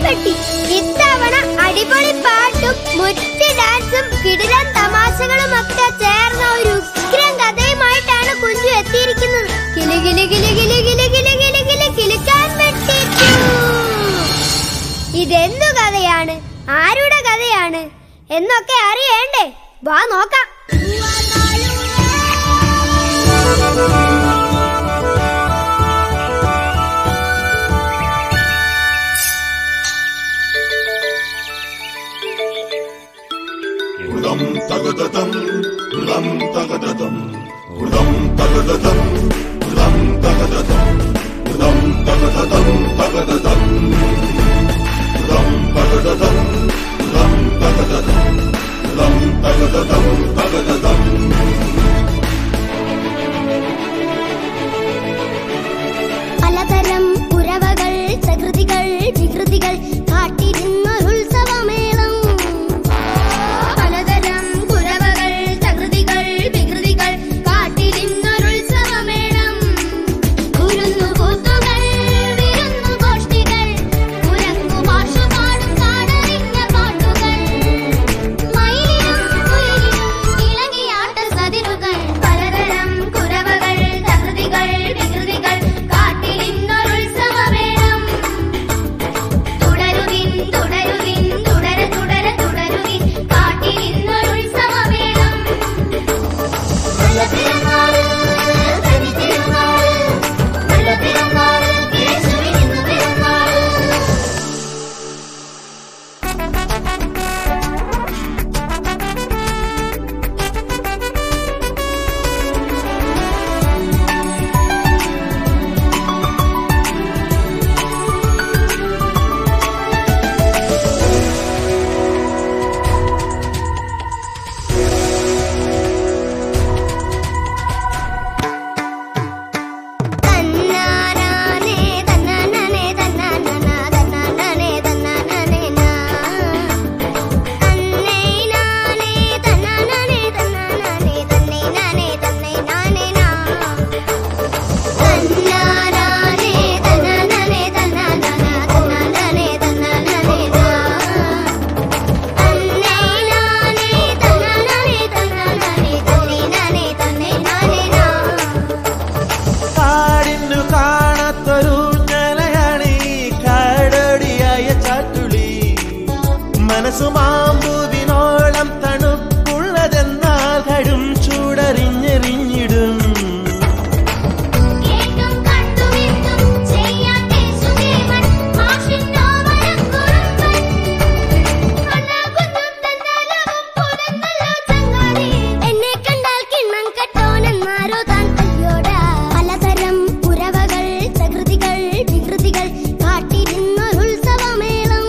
കെട്ടി ഇത്തവണ അടിപൊളി പാട്ടും മുറ്റ് ഡാൻസും കിടിലൻ തമാശകളും ഒക്കെ ചേർന്ന ഒരു ഉഗ്രം കഥയുമായിട്ടാണ് കുഞ്ചു എത്തിയിരിക്കുന്നത് കിലി കിലി കിലി കിലി കിലി കിലി കിലി കിലി കിലുക്കാൻ വെട്ടിച്ചു ഇതെന്തു കഥയാണ് ആരുടെ കഥയാണ് എന്നൊക്കെ അറിയേണ്ടേ വാ നോക്കാം ഉദം തകതം ഉദം തകതം ഉദം തകതം ഉദം തകതം ഉദം തകതം തകതം ഉദം തകതം ഉദം തകതം ഉദം തകതം തകതം പലതരം ഉറവകൾ പ്രകൃതികൾ വികൃതികൾ കാട്ടിരുന്നൊരുത്സവമേളം പലതരം ഉറവകൾ പ്രകൃതികൾ വികൃതികൾ കാട്ടിരുന്നൊരുത്സവമേളം കുരുന്നു കൂത്തുകൾ വിരുന്നു ഗോഷ്ഠികൾ കുരങ്ങു മാഷു പാടും കാടറിഞ്ഞ പാട്ടുകൾ മയിലിനും കുയിലിനും ഇളകിയാട്ട സതിരുകൾ പലതരം കുരവകൾ തകൃതികൾ വികൃതികൾ കാട്ടിലിന്നൊരുത്സവമേളം തുടരുവിൻ തുടരുവിൻ തുടര തുടര തുടരുവിൻ കാട്ടിലിന്നൊരുത്സവമേളം നല്ല തിരുനാള് കനി തിരുനാള് നല്ല തിരുനാള് യേശുവിനിന്നു പിറന്നാള് തന്നാനാനേ തന്നാനാനേ തന്നാനാനാ തന്നാനാനേ തന്നാനാനേ നാ തന്നൈനാനേ തന്നാനാനേ തന്നാനാനേ തന്നൈനാനേ തന്നൈനാനേ നാ തന്നാനാനേ തന്നാനാനേ തന്നാനാനാ തന്നാനാനേ തന്നാനാനേ നാ തന്നൈനാനേ തന്നാനാനേ തന്നാനാനേ തന്നൈനാനേ തന്നൈനാനേ നാ കാടിന്നു കാണാത്തൊരു ഞലയാണ് ഈ കാടടിയായ ചാട്ടുളി മനസ്സു മാമ്പൂവിനോളം തണുപ്പുള്ളതെന്നാൽ കടും ചൂടറിഞ്ഞെറിഞ്ഞിടും കേട്ടും കണ്ടുമിട്ടും ചെയ്യാത്തെ സുഖേവൻ മാഷിന്നോവരം കുറുമ്പൻ കൊണ്ടാകുന്നും തന്നാലവും പുറന്നല്ലോ ചങ്ങാതി എന്നെ കണ്ടാൽ കിണ്ണം കെട്ടോനെന്നാരോ താൻ അയ്യോടാ പലതരം ഉറവകൾ പ്രകൃതികൾ വികൃതികൾ കാട്ടിരുന്നൊരുത്സവമേളം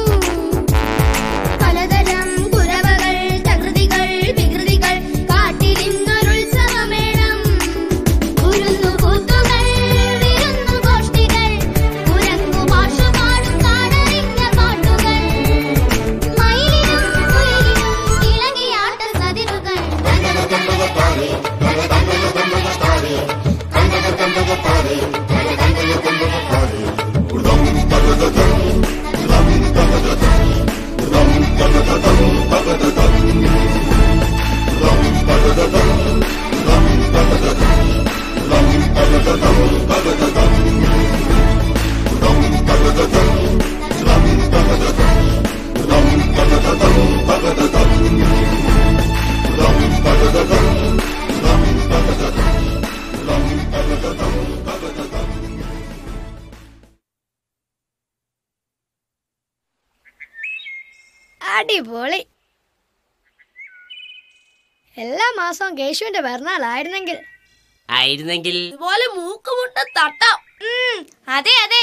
പലതരം ഉറവകൾ പ്രകൃതികൾ വികൃതികൾ കാട്ടിരുന്നൊരുത്സവമേളം കുരുന്നു കൂത്തുകൾ വിരുന്നു ഗോഷ്ഠികൾ കുരങ്ങു മാഷു പാടും കാടറിഞ്ഞ പാട്ടുകൾ മയിലിനും കുയിലിനും ഇളകിയാട്ട സതിരുകൾ ഉദം തകതം ഉദം തകതം ഉദം തകതം തകതം ഉദം തകതം ഉദം തകതം ഉദം തകതം തകതം ഉദം തകതം ഉദം തകതം ഉദം തകതം തകതം ഉദം തകതം ഉദം തകതം ഉദം തകതം തകതം അടിപൊളി എല്ലാ മാസവും കേശുവിന്റെ പിറന്നാളായിരുന്നെങ്കിൽ ആയിരുന്നെങ്കിൽ ഇതുപോലെ മൂക്കുമുട്ട തട്ടാം ഉം, അതെ അതെ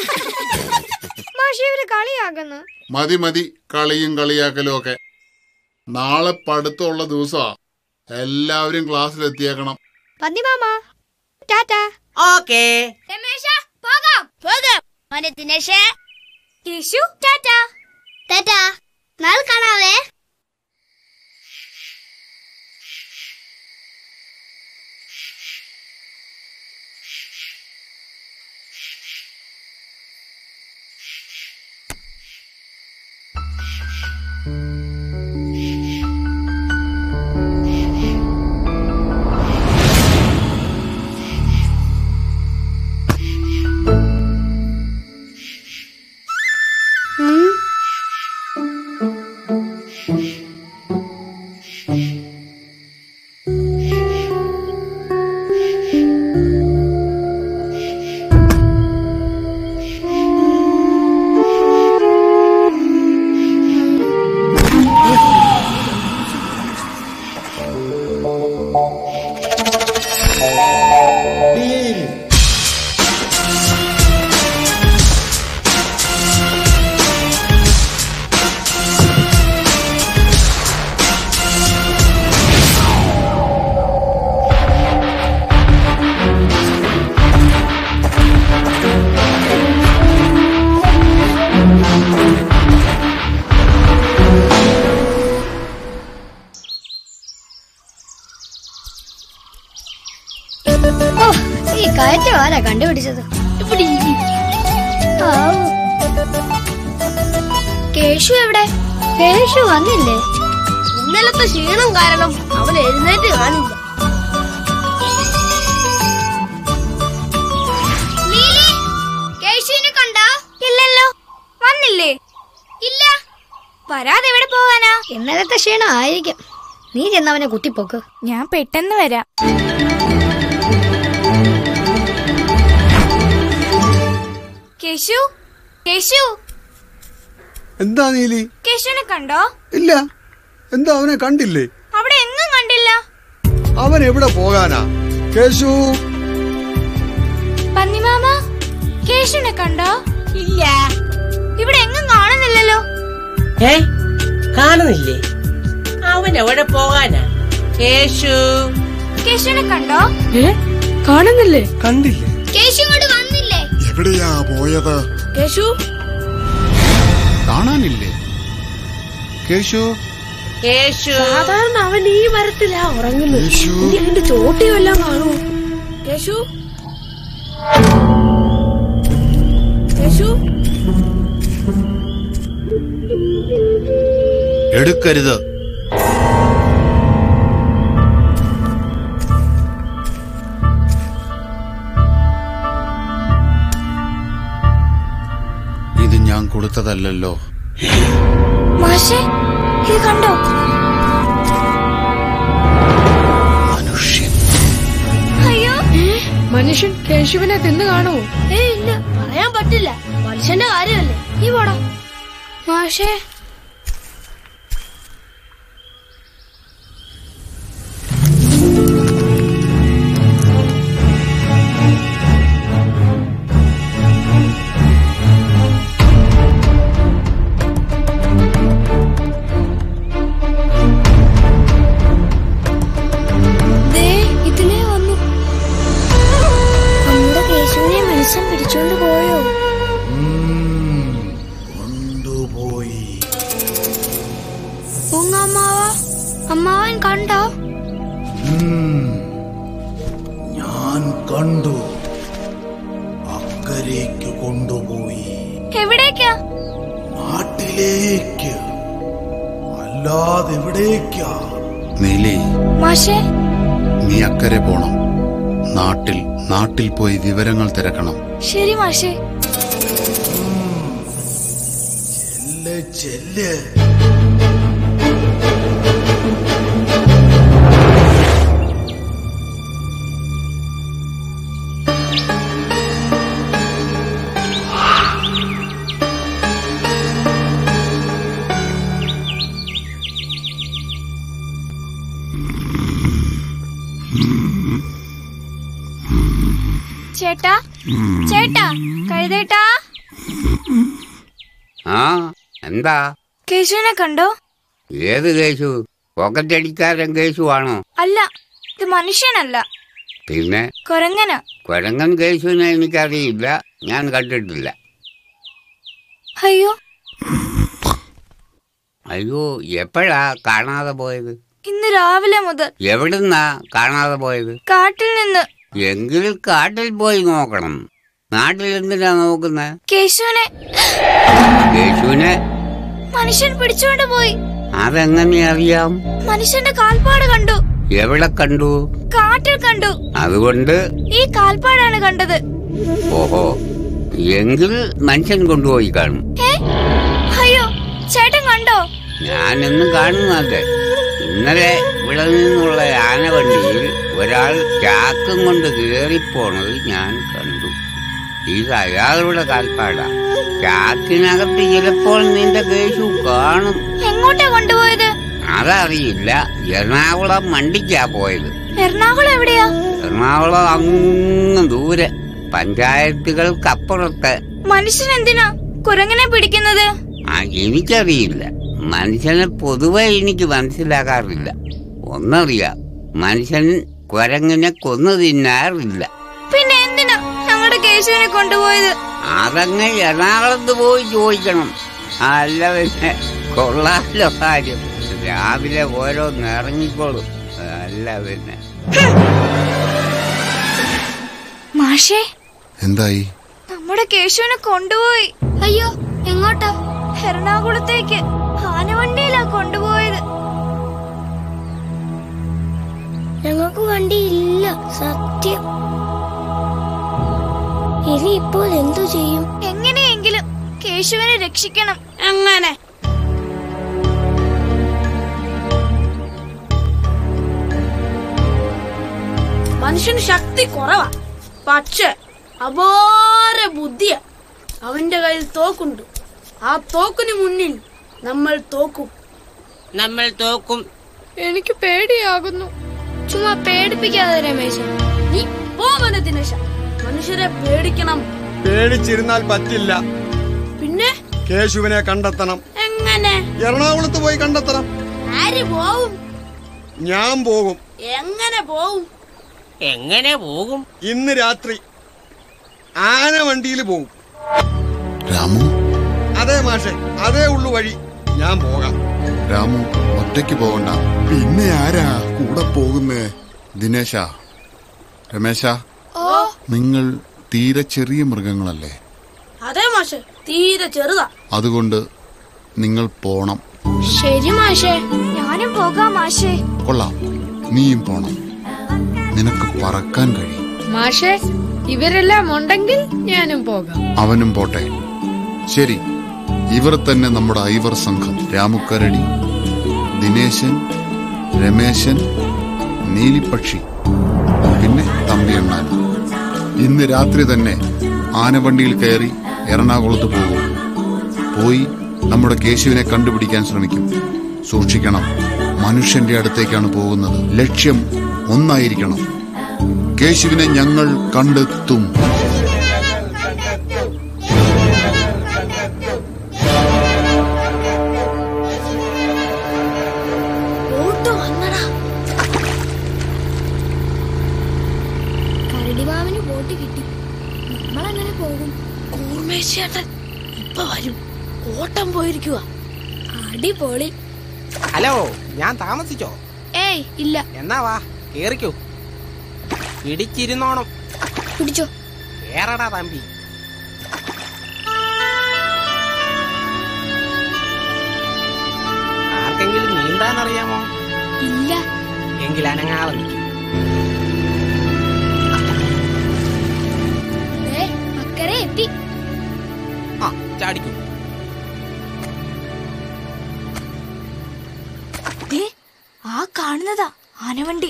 മാഷി ഇവര് കളിയാക്കുന്നു മതി മതി കളിയും കളിയാക്കലും ഒക്കെ നാളെ പഠിത്തമുള്ള ദിവസമാ എല്ലാവരും ക്ലാസ്സിലെത്തിയേക്കണം പന്നിമാമ ടാറ്റ ഓക്കേ രമേശ പോകാം പോകാം മോനെ ദിനേശ് കേശു ടാറ്റ ടാറ്റാ നാളെ കാണാവേ ഓ ഈ കയറ്റം ആരാ കണ്ടുപിടിച്ചത് ഇവിടെ ഇരി. ആവൂ. കേശു എവിടെ കേശു വന്നില്ലേ ഇന്നലത്തെ ക്ഷീണം കാരണം അവൻ എഴുന്നേറ്റ് കാണില്ല കേശുവിനെ കണ്ടോ ഇല്ലല്ലോ വന്നില്ലേ ഇല്ല വരാതെ എവിടെ പോകാനാ ഇന്നലത്തെ ക്ഷീണം ആയിരിക്കും നീ ചെന്നവനെ കുത്തിപ്പോക്ക് ഞാൻ പെട്ടെന്ന് വരാം കേശു കേശു എന്താ നീലി കേശുവിനെ കണ്ടോ ഇല്ല എന്താ അവനെ കണ്ടില്ലേ അവിടെ എങ്ങും കണ്ടില്ല അവൻ എവിടെ പോകാനാ കേശു പന്നിമാമ കേശുവിനെ കണ്ടോ ഇല്ല ഇവിടെ എങ്ങും കാണുന്നില്ലല്ലോ ഏ കാണുന്നില്ലേ അവൻ എവിടെ പോകാനാ യേശു കേശുവിനെ കണ്ടോ കണ്ടില്ലേ കേശു ഇങ്ങോട്ട് വന്നില്ലേ എവിടെയാ പോയത് കേശു കാണാനില്ലേ കേശു യേശു സാധാരണ അവൻ ഈ മരത്തിലാ ഉറങ്ങുന്നത് യേശു ഇതിന്റെ ചോട്ടി വല്ലതും കാണൂ കേശു കേശു എടുക്കരുത് ഇത് ഞാൻ കൊടുത്തതല്ലല്ലോ മാഷേ ഇത് കണ്ടോ മനുഷ്യൻ അയ്യോ മനുഷ്യൻ കേശുവിനെ തിന്നു കാണൂ ഏ ഇല്ല പറയാൻ പറ്റില്ല മനുഷ്യന്റെ കാര്യമല്ലേ നീ പോടാ മാഷേ ദേ ഇതിലേ വന്നു നമ്മുടെ കേശുവിനെ മനുഷ്യൻ പിടിച്ചോണ്ട് പോയോ കൊണ്ടുപോയി പൂങ്ങമ്മാവ അമ്മാവൻ കണ്ടോ ഞാൻ കണ്ടു അക്കരയ്ക്ക് കൊണ്ടുപോയി എവിടേക്കാ നാട്ടിലേക്ക് അല്ലാതെ എവിടേക്കാ നീലി മാഷേ നീ അക്കരെ പോണം നാട്ടിൽ നാട്ടിൽ പോയി വിവരങ്ങൾ തിരക്കണം ശരി മാഷേ ചെല്ല് ചെല്ല് ചേട്ടാ ചേട്ടാ കഴുതേട്ടാ ആ എന്താ കേശുവിനെ കണ്ടോ ഏത് കേശു പോക്കറ്റടിക്കാരൻ കേശു ആണോ അല്ല ഇത് മനുഷ്യനല്ല പിന്നെ കൊരങ്ങന കുരങ്ങൻ കേശുവിനെ എനിക്കറിയില്ല ഞാൻ കണ്ടിട്ടില്ല അയ്യോ അയ്യോ എപ്പോഴാ കാണാതെ പോയത് ഇന്ന് രാവിലെ മുതൽ എവിടുന്നാ കാണാതെ പോയത് കാട്ടിൽ നിന്ന് എങ്കിൽ കാട്ടിൽ പോയി നോക്കണം നാട്ടിൽ എന്തിനാ നോക്കുന്നത് കേശുവിനെ കേശുവിനെ മനുഷ്യൻ പിടിച്ചുകൊണ്ട് പോയി അതെങ്ങനെ അറിയാം മനുഷ്യന്റെ കാൽപ്പാട് കണ്ടു എവിടെ കണ്ടു കാട്ടിൽ കണ്ടു അതുകൊണ്ട് ഈ കാൽപ്പാടാണ് കണ്ടത് ഓഹോ എങ്കിൽ മനുഷ്യൻ കൊണ്ടുപോയി കാണും ഏ അയ്യോ ചേട്ടൻ കണ്ടോ ഞാനെന്നും കാണുന്നത് ഇന്നലെ ഇവിടെ നിന്നുള്ള ആനവണ്ടിയിൽ ഒരാൾ ചാക്കും കൊണ്ട് കയറിപ്പോണത് ഞാൻ കണ്ടു ഇത് അയാളുടെ കാൽപ്പാടാ ചാക്കിനകത്ത് ചിലപ്പോൾ നിന്റെ കേശു കാണും എങ്ങോട്ടാ കൊണ്ടുപോയത് അതറിയില്ല എറണാകുളം വണ്ടിക്കാ പോയത് എറണാകുളം എവിടെയാ എറണാകുളം അങ്ങ് ദൂരെ പഞ്ചായത്തുകൾക്കപ്പുറത്ത് മനുഷ്യൻ എന്തിനാ കുരങ്ങനെ പിടിക്കുന്നത് ആ എനിക്കറിയില്ല മനുഷ്യനെ പൊതുവെ എനിക്ക് മനസ്സിലാകാറില്ല ഒന്നറിയാം മനുഷ്യൻ കുരങ്ങിനെ കൊന്നു തിന്നാറില്ല പിന്നെ എന്തിനാ ഞങ്ങളുടെ കേശുവിനെ കൊണ്ടുപോയത് അതങ്ങ് എറണാകുളത്ത് പോയി ചോദിക്കണം അല്ല പിന്നെ കൊള്ളാലോ കാര്യം രാവിലെ ഓരോന്ന് ഇറങ്ങിക്കോളും അല്ല പിന്നെ മാഷേ എന്തായി നമ്മുടെ കേശുവിനെ കൊണ്ടുപോയി അയ്യോ എങ്ങോട്ടാ എറണാകുളത്തേക്ക് ആനവണ്ടിയിലാ കൊണ്ടുപോയത് ഞങ്ങൾക്ക് വണ്ടിയില്ല സത്യം ഇനി ഇപ്പോൾ എന്തു ചെയ്യും എങ്ങനെയെങ്കിലും കേശുവിനെ രക്ഷിക്കണം അങ്ങനെ മനുഷ്യന് ശക്തി കുറവാ പക്ഷെ അപാര ബുദ്ധിയ അവന്റെ കയ്യിൽ തോക്കുണ്ട് ആ തോക്കിന് മുന്നിൽ നമ്മൾ തോക്കും നമ്മൾ തോക്കും എനിക്ക് പേടിയാകുന്നു ചുമ്മാ പേടിപ്പിക്കാതെ രമേശ നീ പോവന ദിനേശ മനുഷ്യരെ പേടിക്കണം പേടിച്ചിരുന്നാൽ പറ്റില്ല പിന്നെ കേശുവിനെ കണ്ടെത്തണം എങ്ങനെ എറണാകുളത്ത് പോയി കണ്ടെത്തണം ആര് പോവും ഞാൻ പോകും എങ്ങനെ പോവും എങ്ങനെ പോകും ഇന്ന് രാത്രി ആന വണ്ടിയിൽ പോകും രാമു അതേ മാഷെ അതേ ഉള്ളു വഴി ഞാൻ പോകാം രാമു ഒറ്റയ്ക്ക് പോകണ്ട പിന്നെ ആരാ കൂടെ പോകുന്നേ ദിനേശ രമേശ നിങ്ങൾ തീരെ ചെറിയ മൃഗങ്ങളല്ലേ അതെ മാഷെ തീരെ ചെറുതാ അതുകൊണ്ട് നിങ്ങൾ പോണം ശരി മാഷേ ഞാനും പോകാം മാഷേ കൊള്ളാം നീയും പോണം നിനക്ക് പറക്കാൻ കഴിയും മാഷെ ഇവരെല്ലാം ഉണ്ടെങ്കിൽ ഞാനും പോകാം അവനും പോട്ടെ ശരി ഇവർ തന്നെ നമ്മുടെ ഐവർ സംഘം രാമുക്കരടി ദിനേശൻ രമേശൻ നീലിപ്പക്ഷി പിന്നെ തമ്പിയണ്ണാൻ ഇന്ന് രാത്രി തന്നെ ആനവണ്ടിയിൽ കയറി എറണാകുളത്ത് പോകും പോയി നമ്മുടെ കേശുവിനെ കണ്ടുപിടിക്കാൻ ശ്രമിക്കും സൂക്ഷിക്കണം മനുഷ്യന്റെ അടുത്തേക്കാണ് പോകുന്നത് ലക്ഷ്യം ഒന്നായിരിക്കണം കേശുവിനെ ഞങ്ങൾ കണ്ടെത്തും ബോട്ട് വന്നടാ കരടിമാവിന് ബോട്ട് കിട്ടി നമ്മളെങ്ങനെ പോകും കൂർമേശേട്ടൻ ഇപ്പൊ വരും ഓട്ടം പോയിരിക്കുക അടിപൊളി ഹലോ ഞാൻ താമസിച്ചോ ഏയ് ഇല്ല എന്നാ വാ കേറിക്കോ പിടിച്ചിരുന്നോണം പിടിച്ചോ കേറടാ തമ്പി ആർക്കെങ്കിലും നീന്താൻ അറിയാമോ ഇല്ല എങ്കിൽ അനങ്ങാതെ നിൽക്കും ദേ, അക്കരെ എത്തി ആ ചാടിക്കും ദേ, ആ കാണുന്നതാ ആനവണ്ടി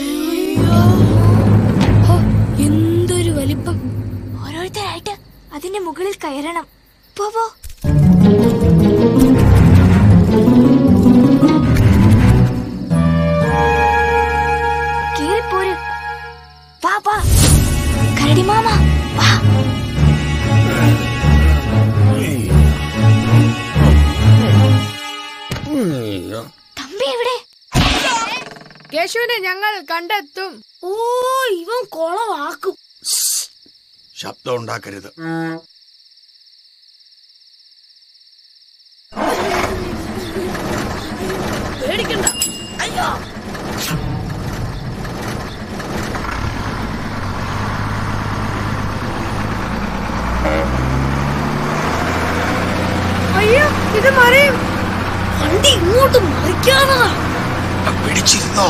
ഹോ, എന്തൊരു വലിപ്പം ഓരോരുത്തരായിട്ട് അതിന്റെ മുകളിൽ കയറണം പോ പോ കേറിപ്പോര് വാ വാ കരടി മാമ വാ തമ്പി എവിടെ കേശുവിനെ ഞങ്ങൾ കണ്ടെത്തും ഓ ഇവൻ കൊളവാക്കും ശബ്ദം ഉണ്ടാക്കരുത് പേടിക്കണ്ട അയ്യോ അയ്യോ ഇത് മറിയും അങ്ങോട്ട് മറിക്കാന്നതാ പിടിച്ചിരുന്നോ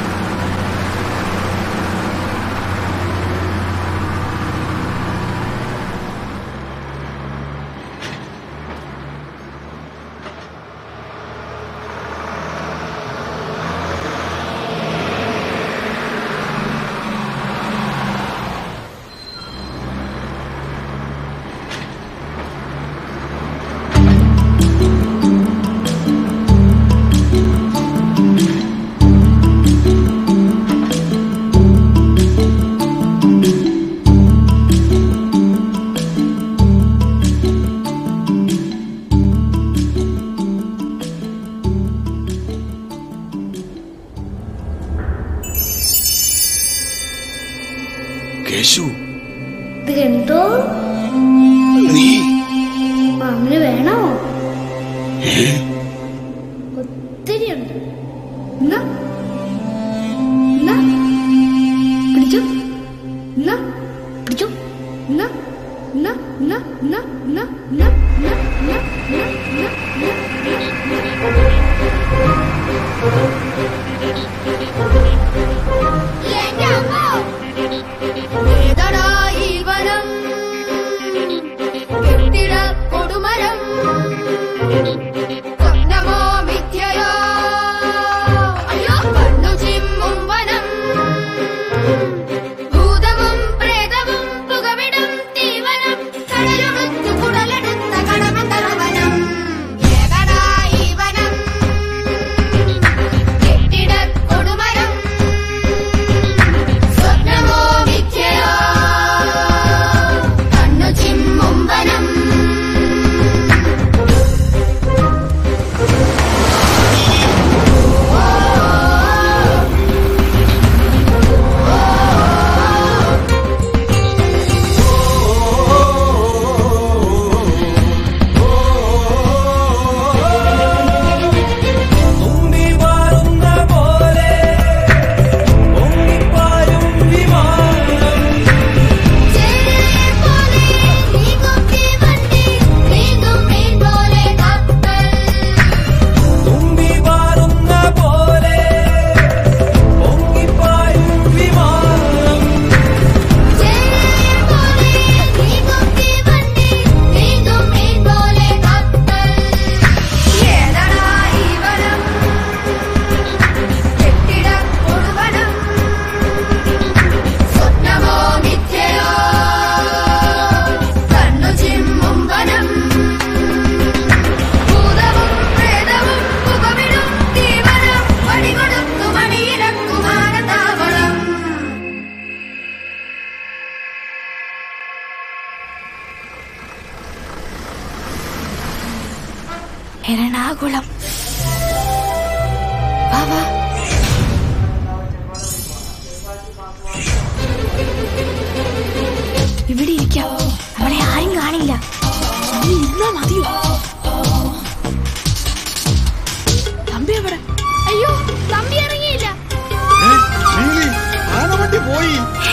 കേശു ഇത് എന്തോ നീ മാമിന് വേണോ ഏ ഒത്തിരി ഉണ്ട് എന്നാ എന്നാ പിടിച്ചു എന്നാ പിടിച്ചു എന്നാ എന്നാ എന്നാ എന്നാ എന്നാ എന്നാ എന്നാ എന്നാ എന്നാ എന്നാ ഏതടാ ഈ വനം കെട്ടിട കൊടുമരം സ്വപ്നമോ മിഥ്യയോ അയ്യോ കണ്ണു ചിമ്മും വനം ഭൂതവും പ്രേതവും പുകവിടും തീവനം കടലൊടുത്തു കുടലെടുത്ത കടമന്തരവനം ഏതടാ ഈ വനം കെട്ടിട കൊടുമരം സ്വപ്നമോ മിഥ്യയോ കണ്ണു ചിമ്മും വനം സ്വപ്നമോ മിഥ്യയോ കണ്ണു ചിമ്മും വനം ഭൂതവും പ്രേതവും പുകവിടും തീവനം വടികൊടുത്തു മണിയിലക്കുമാനതാവളം എറണാകുളം വാ വാ ഇവിടെ ഇരിക്കാം നമ്മളെ ആരും കാണില്ല നീ ഇരുന്നാ മതിയോ തമ്പി എവിടെ അയ്യോ തമ്പി ഇറങ്ങിയില്ല ആനവണ്ടി പോയി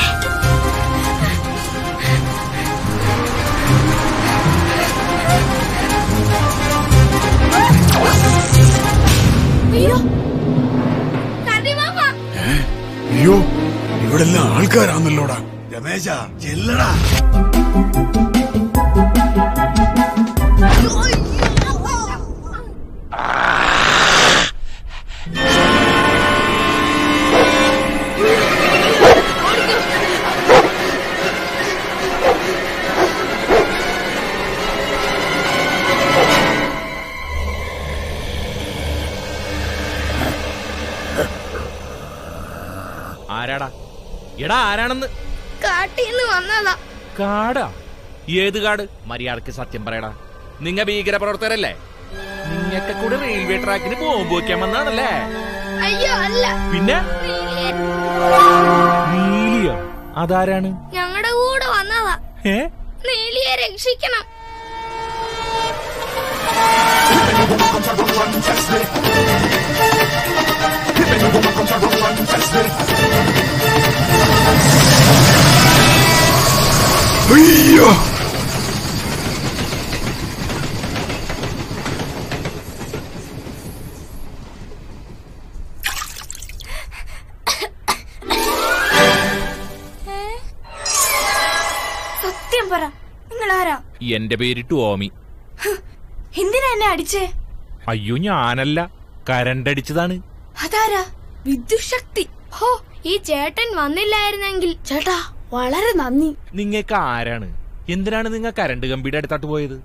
അയ്യോ കറിമാമ അയ്യോ ഇവിടെല്ലാം ആൾക്കാരാന്നല്ലോടാ രമേശ ചെല്ലടാ ആരാടാ എടാ ആരാണെന്ന് കാട്ടിന്ന് വന്നതാ കാടാ ഏത് കാട് മര്യാദക്ക് സത്യം പറയടാ നിങ്ങ ഭീകര പ്രവർത്തകരല്ലേ നിങ്ങക്ക് കൂടെ റെയിൽവേ ട്രാക്കിന് ബോംബ് വയ്ക്കാൻ വന്നാണല്ലേ അയ്യോ അല്ല പിന്നെ നീലിയോ അതാരാണ് ഞങ്ങളുടെ കൂടെ വന്നതാ ഏ നീലിയെ രക്ഷിക്കണം അയ്യോ സത്യം പറ നിങ്ങൾ ആരാ എന്റെ പേര് ടോമി എന്തിനാ എന്നെ അടിച്ചേ അയ്യോ ഞാനല്ല കരണ്ടടിച്ചതാണ് അതാരാ വിദ്യുത് ശക്തി ഹോ ഈ ചേട്ടൻ വന്നില്ലായിരുന്നെങ്കിൽ ചേട്ടാ വളരെ നന്ദി നിങ്ങൾക്ക് ആരാണ് എന്തിനാണ് നിങ്ങൾ കരണ്ട് കമ്പിയുടെ അടുത്തോട്ട് പോയത്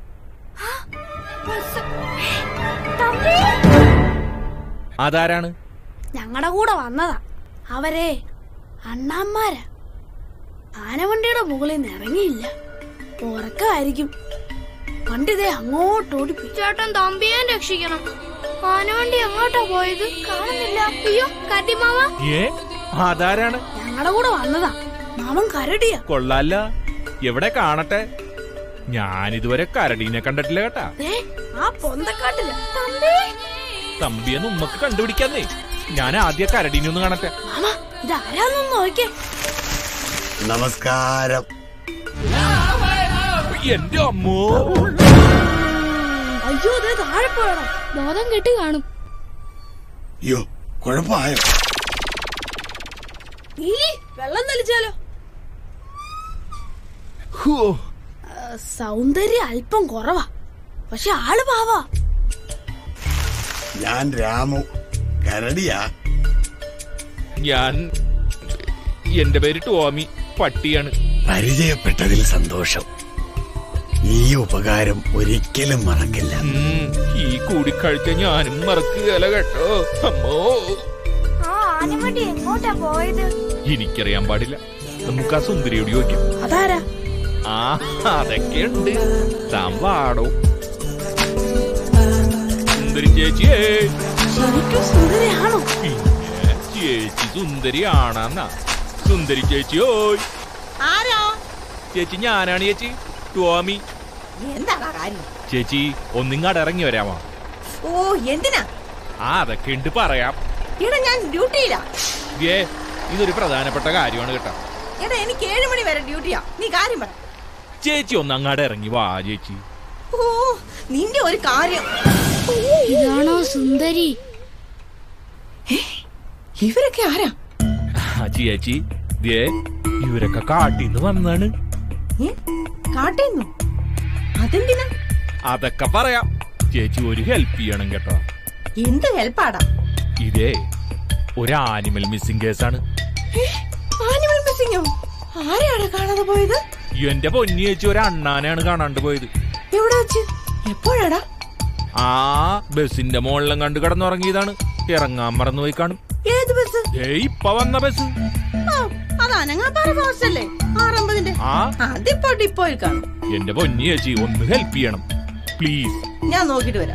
തമ്പി അതാരാണ് ഞങ്ങളുടെ കൂടെ വന്നതാ അവരെ അണ്ണാന്മാരാ ആനവണ്ടിയുടെ മുകളിൽ നിന്ന് ഇറങ്ങിയില്ല ഉറക്കമായിരിക്കും വണ്ടിതേ അങ്ങോട്ട് ഓടിപ്പോയി ചേട്ടൻ തമ്പിയെ രക്ഷിക്കണം ആനവണ്ടി എങ്ങോട്ടാ പോയത് കാണുന്നില്ല അയ്യോ കട്ടിമാവ ഏ അതാരാണ് ഞങ്ങളുടെ കൂടെ വന്നതാ മാമൻ കരടിയാ കൊള്ളാല്ല എവിടെ കാണട്ടെ ഞാൻ ഇതുവരെ കരടീനെ കണ്ടിട്ടില്ല കേട്ടാ ദേ, ആ പൊന്തക്കാട്ടില്ല തമ്പി തമ്പിയെന്ന് ഉമ്മക്ക് കണ്ടുപിടിക്കാന്നേ ഞാൻ ആദ്യ കരടീനെ ഒന്ന് കാണട്ടെ മാമ ഇതാരാന്നൊന്ന് നോക്കിയേ നമസ്കാരം എന്റെ അമ്മോ അയ്യോ ദേ താഴെ പോയണം ബോധം കെട്ട് കാണും അയ്യോ കുഴപ്പമായോ നീലി വെള്ളം തെളിച്ചാലോ ഹോ, ആ, സൗന്ദര്യം അല്പം കുറവാ പക്ഷെ ആള് പാവാ ഞാൻ രാമു കരടിയാ ഞാൻ എന്റെ പേര് ടോമി പട്ടിയാണ് പരിചയപ്പെട്ടതിൽ സന്തോഷം ഈ ഉപകാരം ഒരിക്കലും മറക്കില്ല ഉം, ഈ കൂടിക്കാഴ്ച ഞാനും മറക്കുകയല്ല കേട്ടോ അമ്മോ ആ ആനവണ്ടി എങ്ങോട്ടാ പോയത് എനിക്കറിയാൻ പാടില്ല നമുക്ക് ആ സുന്ദരിയോട് ചോദിക്കാം അതാരാ ആ അതൊക്കെയുണ്ട് താൻ വാടോ സുന്ദരി ചേച്ചിയേ ശരിക്കും സുന്ദരിയാണോ പിന്നെ ചേച്ചി സുന്ദരിയാണെന്നാ സുന്ദരി ചേച്ചിയോയ് ആരോ ചേച്ചി ഞാനാണ് ചേച്ചി ടോമി എന്താടാ കാര്യം ചേച്ചി ഒന്നിങ്ങാട് ഇറങ്ങി വരാമോ ഓ എന്തിനാ ആ അതൊക്കെ ഉണ്ട് പറയാം എടാ ഞാൻ ഡ്യൂട്ടിയിലാ ഏ ഇതൊരു പ്രധാനപ്പെട്ട കാര്യമാണ് കേട്ടോ എടാ എനിക്ക് ഏഴ് മണി വരെ ഡ്യൂട്ടിയാ നീ കാര്യം പറ ചേച്ചി ഒന്ന് അങ്ങാട് ഇറങ്ങി വാ ചേച്ചി ഓ നിന്റെ ഒരു കാര്യം ഇതാണോ സുന്ദരി ഇവരൊക്കെ ആരാ ആ ചേച്ചി ദേ ഇവരൊക്കെ കാട്ടിന്ന് വന്നാണ് ഏ കാട്ടേന്നു അതെന്തിനാ അതൊക്കെ പറയാം ചേച്ചി ഒരു ഹെൽപ്പ് ചെയ്യണം കേട്ടോ എന്ത് ഹെൽപ്പാടാ ഇതേ ഒരു ആനിമൽ മിസ്സിംഗ് കേസാണ് ആനിമൽ മിസ്സിങ്ങോ ആരെയാണ് കാണാതെ പോയത് എന്റെ പൊന്നി ചേച്ചി ഒരു അണ്ണാനാണ് കാണാണ്ട് പോയത് എവിടെ വെച്ച് എപ്പോഴാടാ ആ ബസിന്റെ മുകളിലും കണ്ട് കിടന്നുറങ്ങിയതാണ് ഇറങ്ങാൻ മറന്നുപോയി കാണും ഏത് ബസ് ഏ ഇപ്പൊ വന്ന ബസ് ഓ അത് അനങ്ങാപ്പാറ ഫാസ്റ്റ് അല്ലേ ആറമ്പതിന്റെ ആ അതിപ്പോ ഡിപ്പോയിൽ കാണും എന്റെ പൊന്നി ചേച്ചി ഒന്ന് ഹെൽപ്പ് ചെയ്യണം പ്ലീസ് ഞാൻ നോക്കിട്ട് വരാം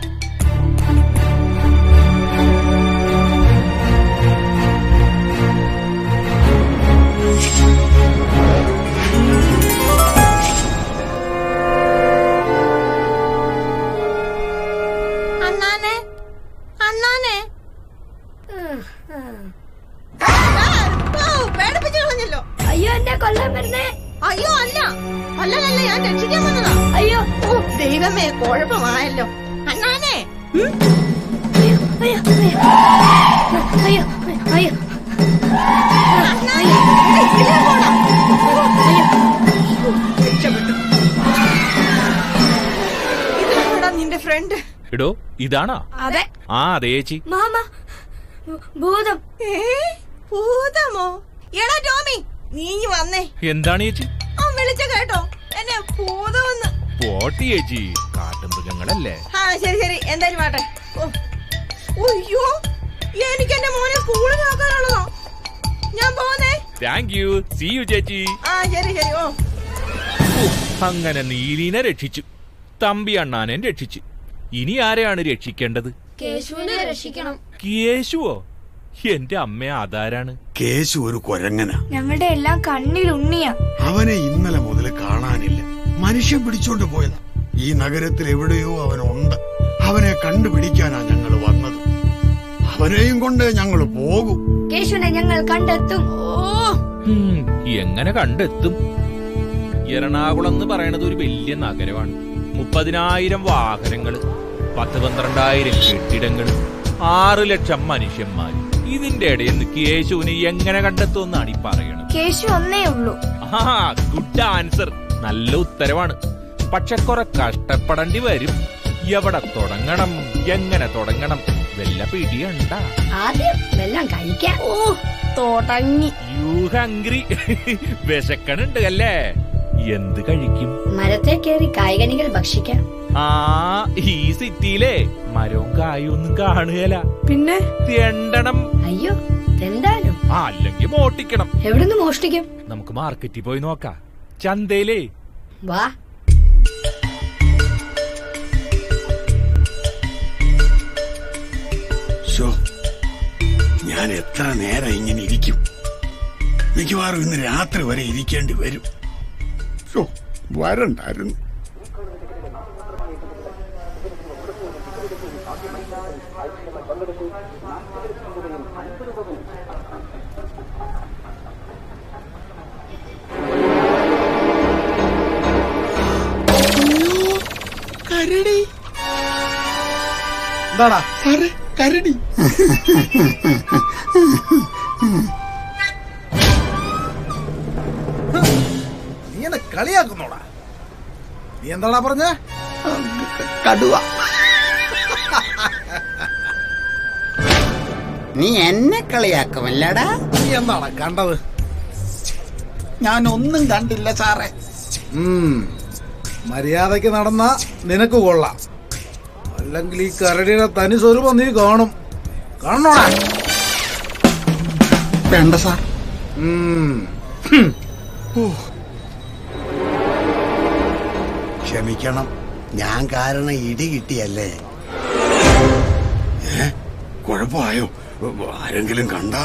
അണ്ണാനെ അണ്ണാനെ ഓ, പേടിപ്പിച്ച് കളഞ്ഞല്ലോ അയ്യോ എന്നെ കൊല്ലാൻ വരുന്നേ അയ്യോ അല്ല അല്ലല്ല ഞാൻ രക്ഷിക്കാൻ വന്നതാ അയ്യോ ഓ ദൈവമേ കുഴപ്പമായല്ലോ അണ്ണാനെ അയ്യോ അയ്യോ അയ്യോ അയ്യോ അണ്ണാനെ, ഇവിടെ ഇതിലേ പോടാ. ഓ, രക്ഷപ്പെട്ടു ഇതാണോടാ നിന്റെ ഫ്രണ്ട് എടോ ഇതാണോ അതെ ആ അതെ ചേച്ചി മാമ ഭൂതം ഏ ഭൂതമോ എടാ ടോമി നീ ഇങ്ങ് വന്നേ എന്താണ് ചേച്ചി ആ വിളിച്ച കേട്ടോ എന്നെ ഭൂതമെന്ന് പോട്ടി ചേച്ചി കാട്ടുമൃഗങ്ങളല്ലേ ആ ശരി ശരി എന്തായാലും മാട്ടെ ഓ അയ്യോ എനിക്ക് എന്റെ മോനെ സ്കൂളിൽ ആക്കാനുള്ളതോ ഞാൻ പോന്നേ താങ്ക് യു സി യു ചേച്ചി ആ ശരി ശരി ഓ ഉഫ്, അങ്ങനെ നീലീനെ രക്ഷിച്ചു തമ്പി അണ്ണാനെ രക്ഷിച്ചു ഇനി ആരെയാണ് രക്ഷിക്കേണ്ടത് കേശുവിനെ രക്ഷിക്കണം കേശുവോ എന്റെ അമ്മ അതാരാണ് കേശു ഒരു കൊരങ്ങനാ ഞങ്ങളുടെ എല്ലാം കണ്ണിൽ ഉണ്ണിയാ അവനെ ഇന്നലെ മുതൽ കാണാനില്ല മനുഷ്യൻ പിടിച്ചോണ്ട് പോയതാ ഈ നഗരത്തിൽ എവിടെയോ അവനുണ്ട് അവനെ കണ്ടുപിടിക്കാനാ ഞങ്ങൾ വന്നത് അവനെയും കൊണ്ട് ഞങ്ങൾ പോകും കേശുവിനെ ഞങ്ങൾ കണ്ടെത്തും ഹും, എങ്ങനെ കണ്ടെത്തും എറണാകുളം എന്ന് പറയണത് ഒരു വലിയ നഗരമാണ് മുപ്പതിനായിരം വാഹനങ്ങള് പത്ത് പന്ത്രണ്ടായിരം കെട്ടിടങ്ങള് ആറ് ലക്ഷം മനുഷ്യന്മാർ ഇതിന്റെ ഇടയിൽ നിന്ന് കേശുവിനെ എങ്ങനെ കണ്ടെത്തുമെന്നാണ് ഈ പറയണത് കേശു ഒന്നേ ഉള്ളൂ ആ ഗുഡ് ആൻസർ നല്ല ഉത്തരവാണ് പക്ഷെ കുറെ കഷ്ടപ്പെടേണ്ടി വരും എവിടെ തുടങ്ങണം എങ്ങനെ തുടങ്ങണം വല്ല പിടിയണ്ട ആദ്യം വെള്ളം കഴിക്കാം ഓ തുടങ്ങി യു ഹംഗ്രി വിശക്കണുണ്ട് അല്ലേ എന്ത് കഴിക്കും മരത്തെ കയറി കായ്കനികൾ ഭക്ഷിക്കാം ആ ഈ സിറ്റിയിലെ മരവും കായും ഒന്നും കാണുകയല്ല പിന്നെ തെണ്ടണം അയ്യോ എന്തായാലും ആ അല്ലെങ്കിൽ മോട്ടിക്കണം എവിടുന്ന് മോഷ്ടിക്കും നമുക്ക് മാർക്കറ്റിൽ പോയി നോക്കാം ചന്തയിലേ വാ ശോ ഞാൻ എത്ര നേരം ഇങ്ങനെ ഇരിക്കും മിക്കവാറും ഇന്ന് രാത്രി വരെ ഇരിക്കേണ്ടി വരും ശോ വരണ്ടായിരുന്നു കരടി എന്താടാ സാറേ കരടി നീ എന്നെ കളിയാക്കുന്നോടാ നീ എന്താടാ പറഞ്ഞ കടുവ നീ എന്നെ കളിയാക്കുമല്ലടാ നീ എന്താടാ കണ്ടത് ഞാൻ ഒന്നും കണ്ടില്ല സാറേ ഉം. മര്യാദയ്ക്ക് നടന്ന നിനക്ക് കൊള്ളാം അല്ലെങ്കിൽ ഈ കരടിയുടെ തനി സ്വരൂപം നീ കാണും കാണണോടാ വേണ്ട സാർ ഉം. ക്ഷമിക്കണം ഞാൻ കാരണം ഇടി കിട്ടിയല്ലേ ഏ കുഴപ്പമായോ ആരെങ്കിലും കണ്ടാ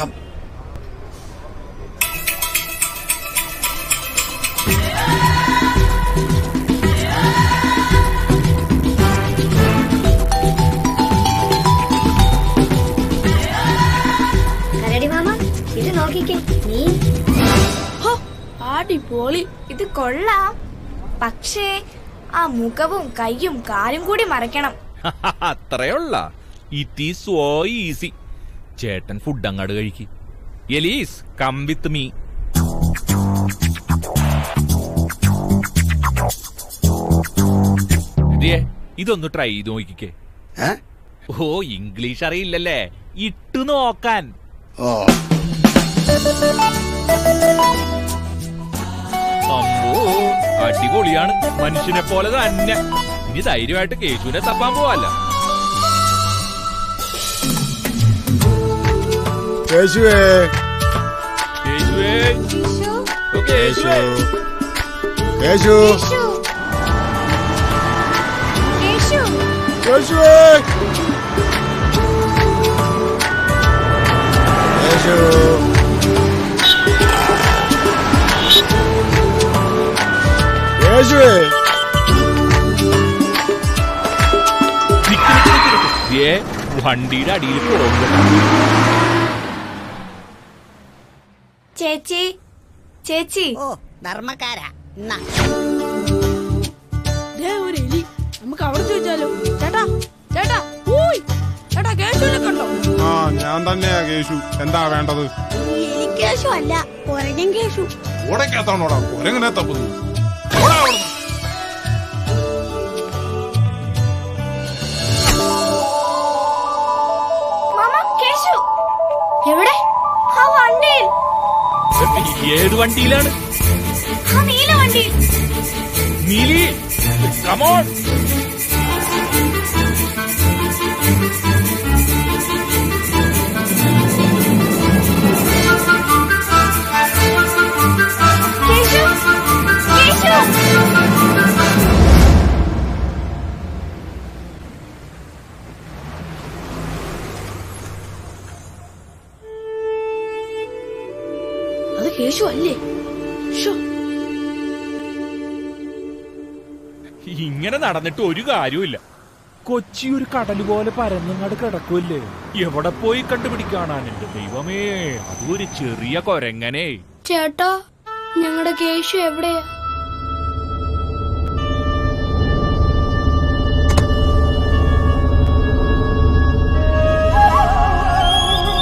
കരടി മാമ ഇത് നോക്കിക്കേ നീ ഹോ, അടിപൊളി ഇത് കൊള്ളാം പക്ഷേ ആ മുഖവും കൈയും കാലും കൂടി മറയ്ക്കണം അത്രയുള്ള ഇറ്റ് ഈസ് സോ ഈസി ചേട്ടൻ ഫുഡ് അങ്ങാട് കഴിക്ക് എലീസ് കം വിത്ത് മീ ഇതൊന്ന് ട്രൈ ചെയ്ത് നോക്കിക്കേ ഏ ഓ ഇംഗ്ലീഷ് അറിയില്ലല്ലേ ഇട്ടു നോക്കാൻ ഓ അമ്മോ അടിപൊളിയാണ് മനുഷ്യനെ പോലെ തന്നെ ഇനി ധൈര്യമായിട്ട് കേശുവിനെ തപ്പാൻ പോവല്ല കേശുവേ കേശുവേ ഓ, കേശു കേശുവേ കേശു കേശു കേശുവേ കേശു കേശുവേ നിക്ക് നിക്ക് നിക്ക് നിക്ക്. ദേ, വണ്ടിയുടെ അടിയിൽ പോകും ചേച്ചി ചേച്ചി ഓ ധർമ്മക്കാരാ എന്നാ ദേ ഒരു എലി നമുക്ക് അവിടെ ചോദിച്ചാലോ ചേട്ടാ ചേട്ടാ ഊയ് ചേട്ടാ കേശുവിനെ കണ്ടോ ആ ഞാൻ തന്നെയാ കേശു എന്താ വേണ്ടത് ഈ കേശു അല്ല കൊരകൻ കേശു ഓടക്കകത്താണോടാ ഒരെങ്ങനെ തപ്പുന്നു മാമ കേശു എവിടെ ആ വണ്ടിയിൽ ഏത് വണ്ടിയിലാണ് ആ നീല വണ്ടിയിൽ നീലി കമോൺ കേശു കേശു അത് കേശു അല്ലേ ഷോ ഇങ്ങനെ നടന്നിട്ട് ഒരു കാര്യമില്ല കൊച്ചി ഒരു കടൽ പോലെ പരന്നങ്ങാട് കിടക്കുമല്ലേ എവിടെ പോയി കണ്ടുപിടിക്കാനാണ് എന്റെ ദൈവമേ അതും ഒരു ചെറിയ കൊരങ്ങനെ ചേട്ടാ ഞങ്ങളുടെ കേശു എവിടെയാ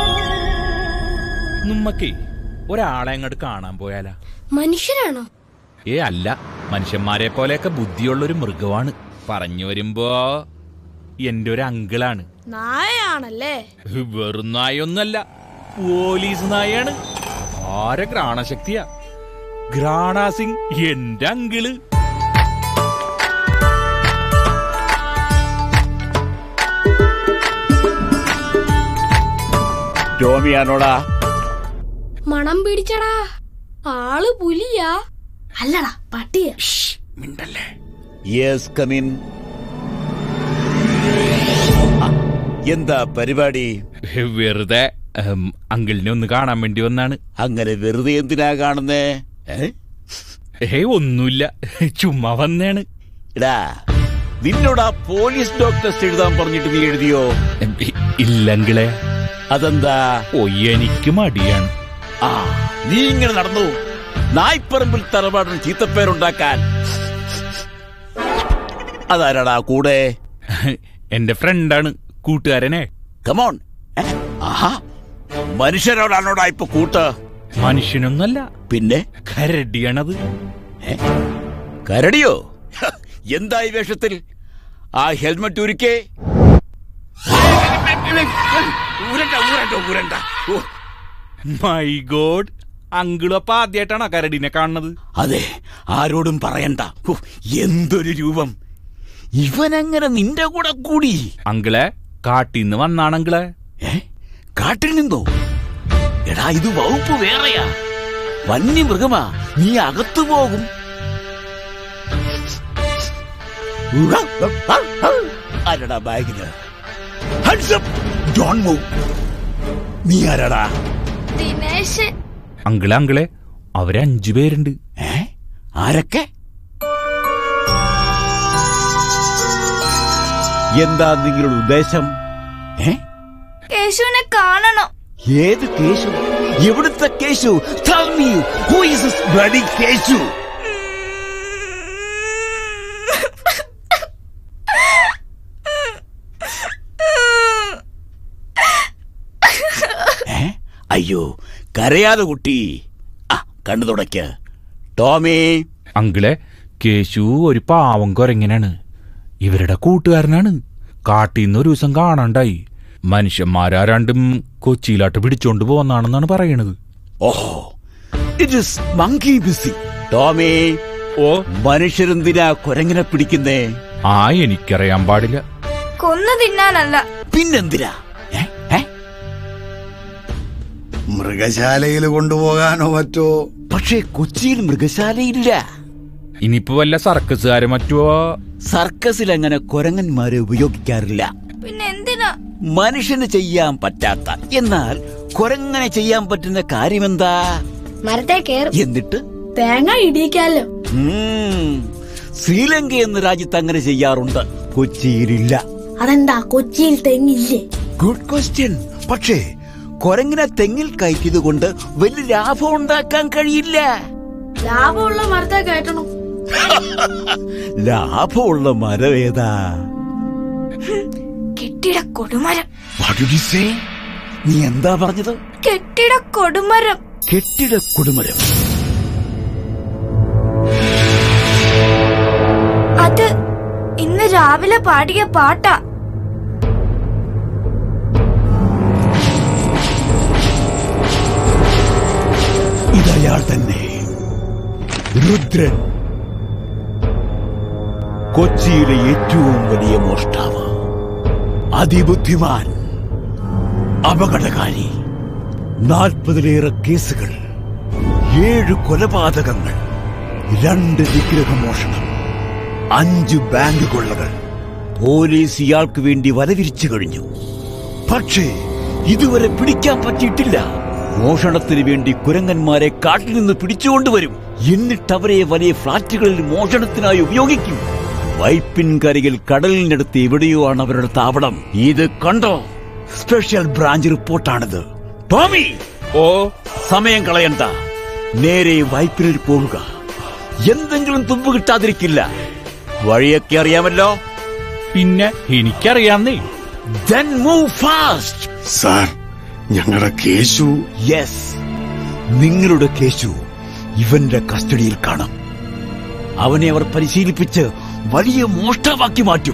നമ്മക്കേ ഒരാളെ അങ്ങോട്ട് കാണാൻ പോയാലാ മനുഷ്യരാണോ ഏ അല്ല മനുഷ്യന്മാരെ പോലെയൊക്കെ ബുദ്ധിയുള്ളൊരു മൃഗമാണ് പറഞ്ഞു വരുമ്പോ എന്റെ ഒരു അങ്കിളാണ് നായയാണല്ലേ വെറും നായൊന്നല്ല പോലീസ് നായാണ് ആരെ ഗ്രാണശക്തിയാ ഗ്രാണ സിംഗ് എന്റെ അങ്കിള് ടോമിയാണോടാ മണം പിടിച്ചടാ ആള് പുലിയാ അല്ലടാ പട്ടിയ മിണ്ടല്ലേ യെസ് കമിൻ എന്താ പരിപാടി വെറുതെ ഉം, അങ്കിളിനെ ഒന്ന് കാണാൻ വേണ്ടി വന്നാണ് അങ്ങനെ വെറുതെ എന്തിനാ കാണുന്നേ ഏ ഒന്നുമില്ല ചുമ്മാ വന്നേണ് എടാ നിന്നോട് ആ പോലീസ് ഡോക്ടേഴ്സ് എഴുതാൻ പറഞ്ഞിട്ട് നീ എഴുതിയോ ഇല്ലങ്കിളെ അതെന്താ ഓ എനിക്ക് മടിയാണ് ആ നീ ഇങ്ങനെ നടന്നു നായ്പ്പറമ്പിൽ തറവാടിന് ചീത്തപ്പേരുണ്ടാക്കാൻ അതാരാടാ കൂടെ എന്റെ ഫ്രണ്ടാണ് കൂട്ടുകാരനെ കമോൺ ആഹാ മനുഷ്യരോടാണോടാ ഇപ്പൊ കൂട്ട് മനുഷ്യനൊന്നല്ല പിന്നെ കരടിയാണത് കരടിയോ ഹ, എന്താ ഈ വേഷത്തിൽ ആ ഹെൽമെറ്റ് ഉരുക്കേ ഊരണ്ട ഊരണ്ട ഊരണ്ട ഓ, മൈ ഗോഡ് അങ്കിളും അപ്പൊ ആദ്യമായിട്ടാണോ കരടിനെ കാണുന്നത് അതെ ആരോടും പറയണ്ട ഹോ, എന്തൊരു രൂപം ഇവനെങ്ങനെ നിന്റെ കൂടെ കൂടി അങ്കിളെ കാട്ടിന്ന് വന്നാണ് അങ്കിളെ കാട്ടിൽ നിന്നോ എടാ ഇത് വകുപ്പ് വേറെയാ വന്യമൃഗമാ നീ അകത്തു പോകും ആരടാ ബാഗിന് Hands up! Don't move. നീ ആരാടാ ദിനേശ് അങ്കിളെ അങ്കിളെ അവര് അഞ്ചു പേരുണ്ട് ആരൊക്കെ എന്താ നിങ്ങളുടെ ഉദ്ദേശം ഏ കേശുവിനെ കാണണം ഏത് കേശു എവിടുത്തെ Keshu Tell me, who is this bloody Keshu ഏ? അയ്യോ കരയാതെ കുട്ടി ആ കണ്ണു തുടയ്ക്ക് ടോമി അങ്കിളെ കേശു ഒരു പാവം കൊരങ്ങനാണ് ഇവരുടെ കൂട്ടുകാരനാണ് കാട്ടിന്ന് ഒരു ദിവസം കാണാണ്ടായി മനുഷ്യന്മാരാരണ്ടും കൊച്ചിയിലാട്ട് പിടിച്ചോണ്ട് പോന്നാണെന്നാണ് പറയണത് ഓഹോ it is monkey busy Tommy ഓ മനുഷ്യരെന്തിനാ കുരങ്ങിനെ പിടിക്കുന്നേ ആ എനിക്കറിയാൻ പാടില്ല കൊന്നു തിന്നാനല്ല പിന്നെന്തിനാ മൃഗശാലയിൽ കൊണ്ടുപോകാനോ മറ്റോ പക്ഷേ കൊച്ചിയിൽ മൃഗശാലയില്ല ഇനിയിപ്പോ വല്ല സർക്കസുകാരെ മറ്റോ സർക്കസിൽ അങ്ങനെ കുരങ്ങന്മാരെ ഉപയോഗിക്കാറില്ല പിന്നെ എന്തിനാ മനുഷ്യന് ചെയ്യാൻ പറ്റാത്ത എന്നാൽ കുരങ്ങനെ ചെയ്യാൻ പറ്റുന്ന കാര്യമെന്താ മരത്തെ കേറും എന്നിട്ട് തേങ്ങ ഇടിയിക്കാലോ ഉം, ശ്രീലങ്ക എന്ന രാജ്യത്ത് അങ്ങനെ ചെയ്യാറുണ്ട് കൊച്ചിയിലില്ല അതെന്താ കൊച്ചിയിൽ തെങ്ങില്ലേ ഗുഡ് ക്വസ്റ്റ്യൻ പക്ഷേ കുരങ്ങിനെ തെങ്ങിൽ കയറ്റിയത് കൊണ്ട് വലിയ ലാഭം ഉണ്ടാക്കാൻ കഴിയില്ല ലാഭമുള്ള മരത്തെ കയറ്റണം ലാഭമുള്ള മരം ഏതാ കെട്ടിട കൊടുമരം What did you say? നീ എന്താ പറഞ്ഞത് കെട്ടിട കൊടുമരം കെട്ടിട കുടുമരം അത് ഇന്ന് രാവിലെ പാടിയ പാട്ടാ ഇതയാൾ തന്നെ രുദ്രൻ കൊച്ചിയിലെ ഏറ്റവും വലിയ മോഷ്ടാവ് അതിബുദ്ധിമാൻ അപകടകാരി നാൽപ്പതിലേറെ കേസുകൾ ഏഴ് കൊലപാതകങ്ങൾ രണ്ട് വിഗ്രഹമോഷണം അഞ്ച് ബാങ്ക് കൊള്ളകൾ പോലീസ് ഇയാൾക്ക് വേണ്ടി വലവിരിച്ചു കഴിഞ്ഞു പക്ഷേ ഇതുവരെ പിടിക്കാൻ പറ്റിയിട്ടില്ല മോഷണത്തിന് വേണ്ടി കുരങ്ങന്മാരെ കാട്ടിൽ നിന്ന് പിടിച്ചുകൊണ്ടുവരും എന്നിട്ട് അവരെ വലിയ ഫ്ളാറ്റുകളിൽ മോഷണത്തിനായി ഉപയോഗിക്കും വൈപ്പിൻകരയിൽ കടലിനടുത്ത് എവിടെയോ ആണ് അവരുടെ താവളം ഇത് കണ്ടോ സ്പെഷ്യൽ ബ്രാഞ്ച് റിപ്പോർട്ടാണിത് ടോമി ഓ സമയം കളയണ്ട നേരെ വൈപ്പിനിൽ പോവുക എന്തെങ്കിലും തുമ്പ് കിട്ടാതിരിക്കില്ല വഴിയൊക്കെ അറിയാമല്ലോ പിന്നെ എനിക്കറിയാന്നേ Then move fast. സാർ ഞങ്ങളുടെ കേശു യെസ് നിങ്ങളുടെ കേശു ഇവന്റെ കസ്റ്റഡിയിൽ കാണാം അവനെ അവർ പരിശീലിപ്പിച്ച് വലിയ മോഷ്ടാവാക്കി മാറ്റും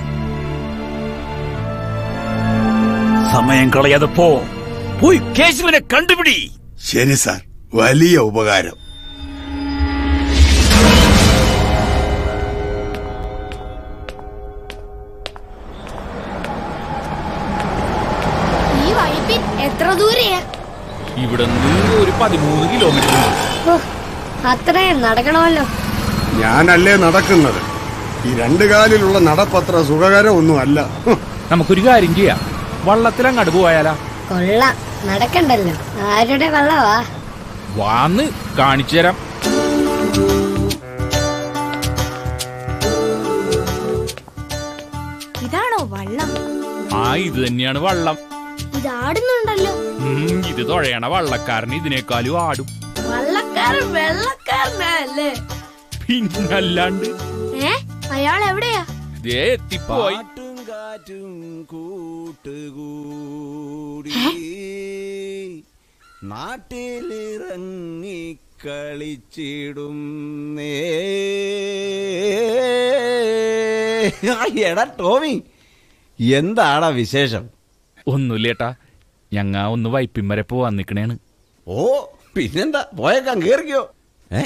സമയം കളയാതെ പോ പോയി കേശവനെ കണ്ടുപിടി ശരി സാർ വലിയ ഉപകാരം ഈ വഴിപ്പിൻ എത്ര ദൂരെയാ ഇവിടെ നിന്ന് ഒരു പതിമൂന്ന് കിലോമീറ്റർ ഉണ്ട് ഓ, അത്രയും നടക്കണമല്ലോ ഞാനല്ലേ നടക്കുന്നത് ഈ രണ്ടു കാലിലുള്ള നടപ്പത്ര സുഖകരമൊന്നും അല്ല നമുക്കൊരു കാര്യം ചെയ്യാം വള്ളത്തിൽ അങ്ങോട്ട് പോയാലാ കൊള്ളാം നടക്കണ്ടല്ലോ ആരുടെ വള്ളവാ വാന്ന് കാണിച്ചു തരാം ഇതാണോ വള്ളം ആ ഇത് തന്നെയാണ് വള്ളം ഇതാടുന്നുണ്ടല്ലോ ഉം, ഇത് തുഴയണ വള്ളക്കാരൻ ഇതിനേക്കാളും ആടും വള്ളക്കാരൻ വെള്ളക്കാരനല്ലേ പിന്നല്ലാണ്ട് ഏ അയാൾ എവിടെയാ ദേ എത്തിപ്പോയി നാട്ടിലിറങ്ങി കളിച്ചിടും എടാ ടോമി എന്താടാ വിശേഷം ഒന്നുമില്ലേട്ടാ ഞങ്ങ ഒന്ന് വൈപ്പിൻ വരെ പോവാൻ നിക്കണേണ് ഓ പിന്നെന്താ പോയേക്കാൻ കേറിക്കോ ഏ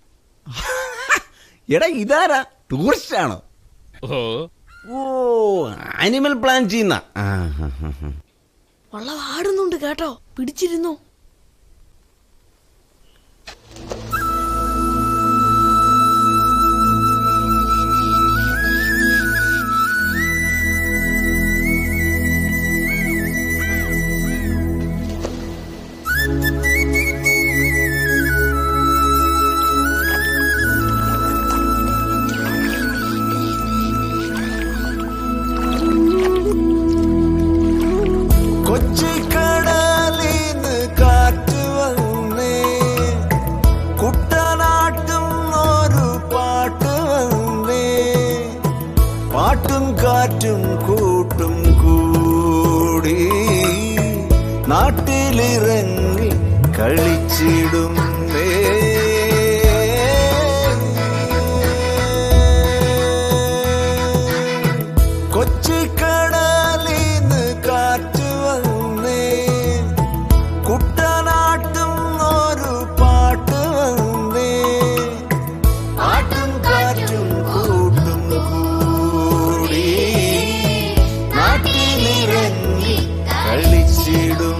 എടാ ഇതാരാ ടൂറിസ്റ്റ് ആണോ ഓ ഓ ആനിമൽ പ്ലാൻ ചെയ്യുന്ന ആ, ആ, ആ, ആ. വള്ളം ആടുന്നുണ്ട് കേട്ടോ പിടിച്ചിരുന്നു കൊച്ചിക്കടലിന്ന് കാറ്റ് വന്നേ കുട്ടനാട്ടും ഒരു പാട്ട് വന്നേ പാട്ടും കാറ്റും കൂട്ടും കൂടി നാട്ടിലിറങ്ങി കളിച്ചിടും കൊച്ചിക്കടലിന്ന് കാറ്റ് വന്നേ കുട്ടനാട്ടും ഒരു പാട്ട് വന്നേ പാട്ടും കാറ്റും കൂട്ടും കൂടി നാട്ടിലിറങ്ങി കളിച്ചിടും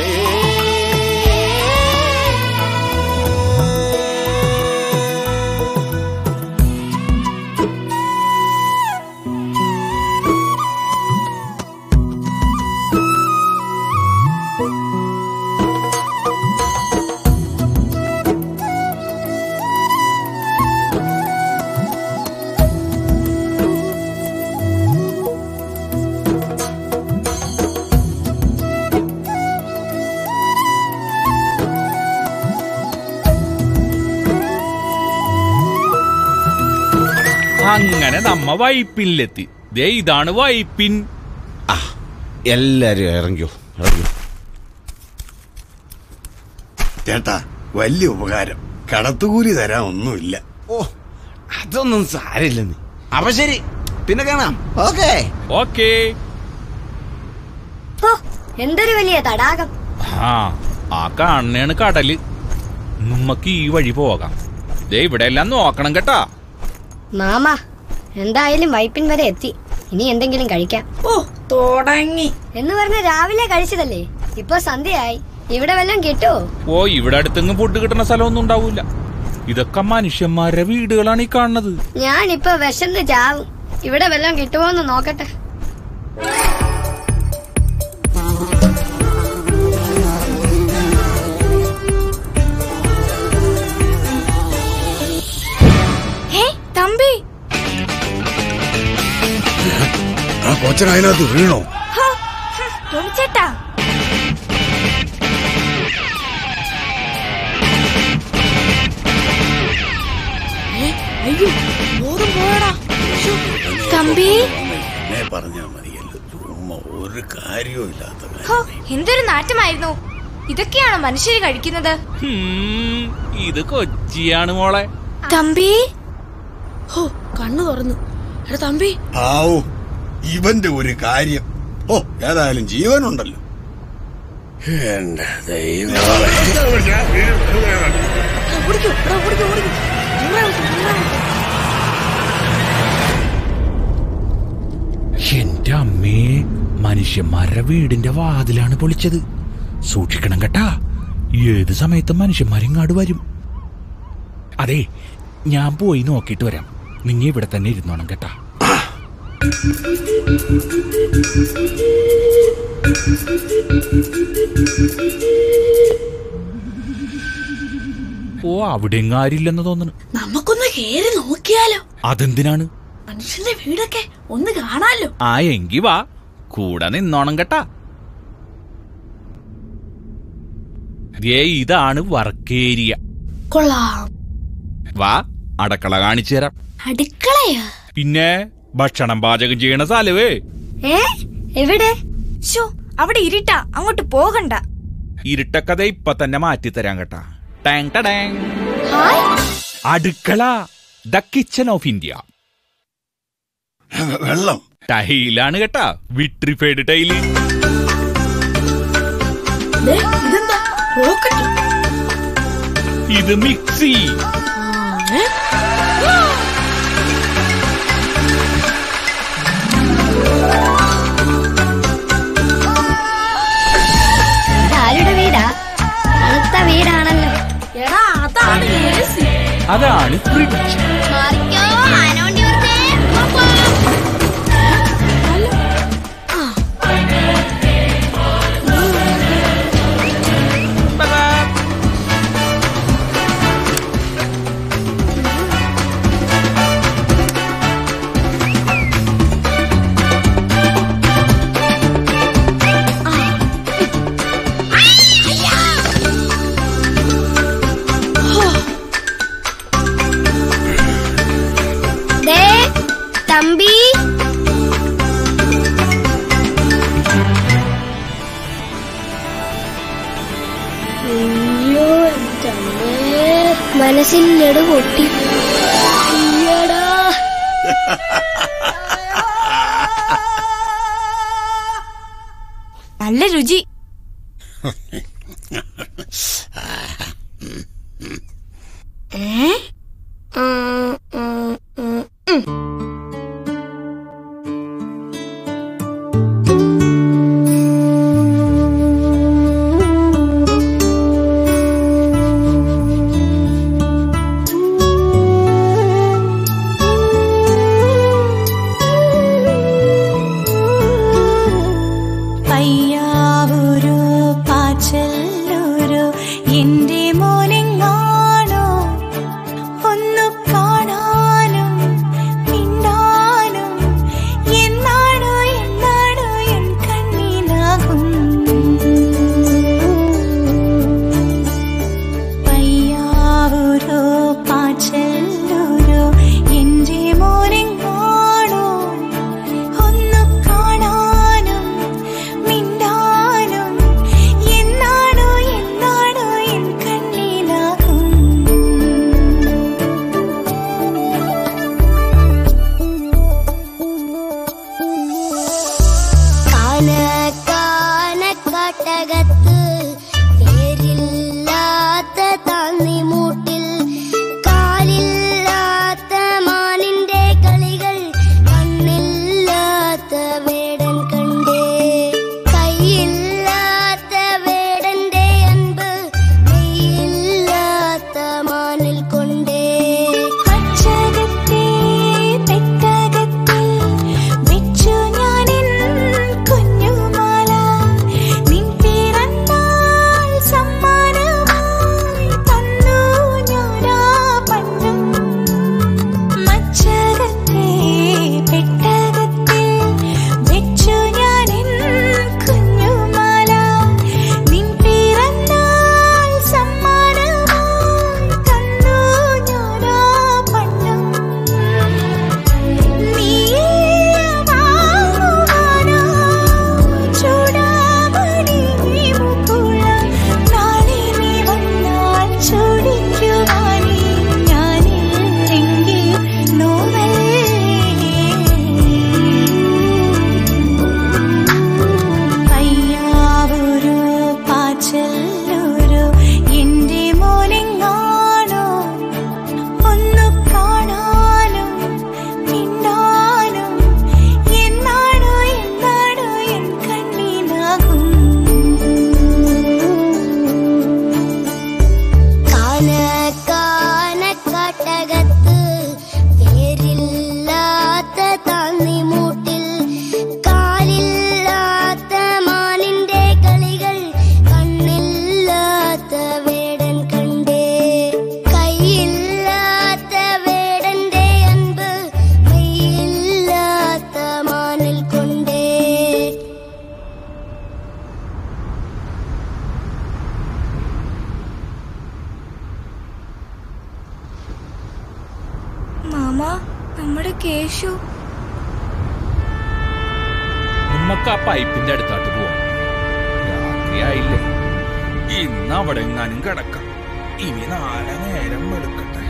അങ്ങനെ നമ്മ വൈപ്പിനിലെത്തി ദേ ഇതാണ് വൈപ്പിൻ എല്ലാരും ഇറങ്ങിയോ ഇറങ്ങിയോ ചേട്ടാ വലിയ ഉപകാരം കടത്തുകൂലി തരാൻ ഒന്നുമില്ല ഓ അതൊന്നും സാരില്ലെന്ന് അപ്പൊ ശരി പിന്നെ കാണാം ഓക്കേ ഓക്കേ ഓ എന്തൊരു വലിയ തടാകം ആ ആ കാണണേണ് കടല് നമ്മക്ക് ഈ വഴി പോകാം ദേ ഇവിടെ എല്ലാം നോക്കണം കേട്ടാ മാമ എന്തായാലും വൈപ്പിൻ വരെ എത്തി ഇനി എന്തെങ്കിലും കഴിക്കാം ഓ തുടങ്ങി എന്ന് പറഞ്ഞ രാവിലെ കഴിച്ചതല്ലേ ഇപ്പൊ സന്ധ്യയായി ഇവിടെ വല്ലതും കിട്ടുമോ ഓ ഇവിടെ അടുത്തെങ്ങും ഫുഡ് കിട്ടുന്ന സ്ഥലമൊന്നും ഉണ്ടാവൂല ഇതൊക്കെ മനുഷ്യന്മാരുടെ വീടുകളാണ് ഈ കാണുന്നത് ഞാനിപ്പൊ വിശന്ന് ചാവും ഇവിടെ വല്ലതും കിട്ടുമോന്ന് നോക്കട്ടെ ഹേ തമ്പി ആ കൊച്ചൻ അതിനകത്ത് വീണോ ടോമിച്ചേട്ടാ അയ്യോ ബോധം പോയടാ ശ്ശോ. തമ്പി എന്നെ പറഞ്ഞാ മതിയല്ലോ ചുമ്മാ ഒരു കാര്യവും ഇല്ലാത്ത ഹോ എന്തൊരു നാറ്റമായിരുന്നു ഇതൊക്കെയാണോ മനുഷ്യര് കഴിക്കുന്നത് ഹും, ഇത് കൊച്ചിയാണ് മോളെ തമ്പി ഹോ കണ്ണു തുറന്നു എടാ തമ്പി ആവൂ ഇവന്റെ ഒരു കാര്യം ഓ ഏതായാലും ജീവനുണ്ടല്ലോ എന്റെ ദൈവമേ ഓടിക്കോ എടാ ഓടിക്കോ ഓടിക്കോ ദൂരെ വിളിക്ക്, ദൂരെ വിളിക്ക്. എന്റെ അമ്മേ മനുഷ്യന്മാരുടെ വീടിന്റെ വാതിലാണ് പൊളിച്ചത് സൂക്ഷിക്കണം കേട്ടാ ഏത് സമയത്തും മനുഷ്യന്മാരിങ്ങാട് വരും അതെ ഞാൻ പോയി നോക്കിയിട്ട് വരാം നിങ്ങ ഇവിടെ തന്നെ ഇരുന്നോണം കേട്ടാ ഓ അവിടെ എങ്ങാരില്ലെന്ന് തോന്നുന്നു നമുക്കൊന്ന് കേറി നോക്കിയാലോ അതെന്തിനാണ് മനുഷ്യന്റെ വീടൊക്കെ ഒന്ന് കാണാലോ ആ എങ്കി വാ കൂടെ നിന്നോണം കേട്ടാ ദേ ഇതാണ് വർക്കേരിയ കൊള്ളാം വാ അടക്കള കാണിച്ചു തരാം അടുക്കളയാ പിന്നെ ഭക്ഷണം പാചകം ചെയ്യണ സ്ഥലവേ ഏ എവിടെ ശോ അവിടെ ഇരുട്ടാ അങ്ങോട്ട് പോകണ്ട ഇരുട്ടക്കഥ ഇപ്പൊ തന്നെ മാറ്റി തരാം കേട്ടാ ടാങ് ടടാങ്. ഹായ് അടുക്കള ദ കിച്ചൺ ഓഫ് ഇന്ത്യ വെള്ളം ടൈലാണ് കേട്ടാ വിട്രിഫൈഡ് ടൈല് ദേ, ഇതെന്താ റോക്കറ്റ് ഇത് മിക്സി ഏ? ആരുടെ വീടാ തണുത്ത വീടാണല്ലോ എടാ അതാണ് AC. അതാണ് ഫ്രിഡ്ജ് മാറിക്കോ ആനോണ്ടി വന്നേ ദേ തമ്പി അയ്യോ എൻ്റെ അമ്മേ. മനസ്സിൽ നെടു പൊട്ടി അയ്യടാ നല്ല രുചി ഏ ഉം, ഉം, ഉം, ഉം. പയ്യാവൂരു പാച്ചൽ നമുക്ക് ആ പൈപ്പിന്റെ അടുത്താട്ട് പോവാം രാത്രിയായില്ലേ ഇന്ന് അവിടെ എങ്ങാനും കിടക്കാം ഇനി നാളെ നേരം വെളുക്കട്ടെ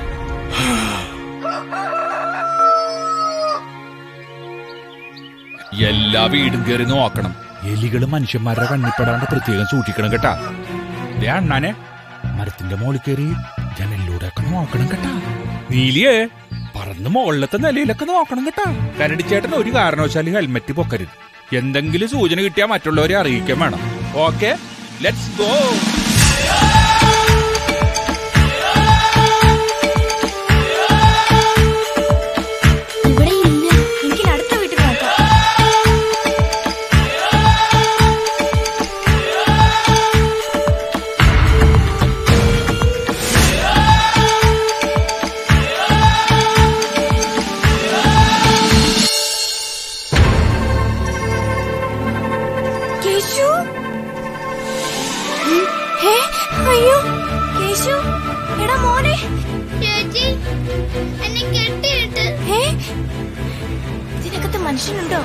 എല്ലാ വീടും കയറി നോക്കണം എലികള് മനുഷ്യന്മാരുടെ കണ്ണിപ്പെടാണ്ട് പ്രത്യേകം സൂക്ഷിക്കണം കേട്ടാ ദേ അണ്ണാനെ മരത്തിന്റെ മുകളിൽ കയറി ജനലിലൂടെ ഒക്കെ നോക്കണം കേട്ടാ നീലിയേ പറന്ന് മുകളിലത്തെ നിലയിലൊക്കെ നോക്കണം കേട്ടാ കരടിച്ചേട്ടൻ ഒരു കാരണവശാലും ഹെൽമെറ്റ് പൊക്കരുത് എന്തെങ്കിലും സൂചന കിട്ടിയാൽ മറ്റുള്ളവരെ അറിയിക്കാൻ വേണം ഓക്കെ ലെറ്റ്സ് ഗോ ഇവിടെ ഇല്ല എനിക്ക് അടുത്ത വീട്ടിൽ നോക്കാം കേശു ഹേ അയ്യോ കേശു എടാ മോനെ ചേച്ചി എന്നെ കെട്ടിയിട്ട് ഹേ ഇതിനകത്ത് മനുഷ്യനുണ്ടോ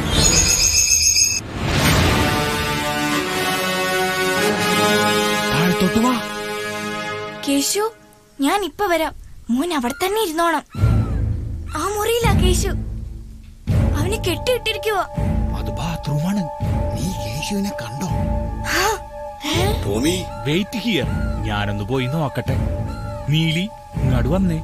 താഴത്തോട്ട് വാ കേശു ഞാൻ ഇപ്പൊ വരാം മോൻ അവിടെ തന്നെ ഇരുന്നോണം ആ മുറിയിലാ കേശു അവനെ കെട്ടിയിട്ടിരിക്കുവാ അത് ബാത്റൂമാണ് നീ കേശുവിനെ കണ്ടോ ടോമി വെയിറ്റ് ഹിയർ ഞാനൊന്ന് പോയി നോക്കട്ടെ നീലി ഇങ്ങോട്ട് വന്നേ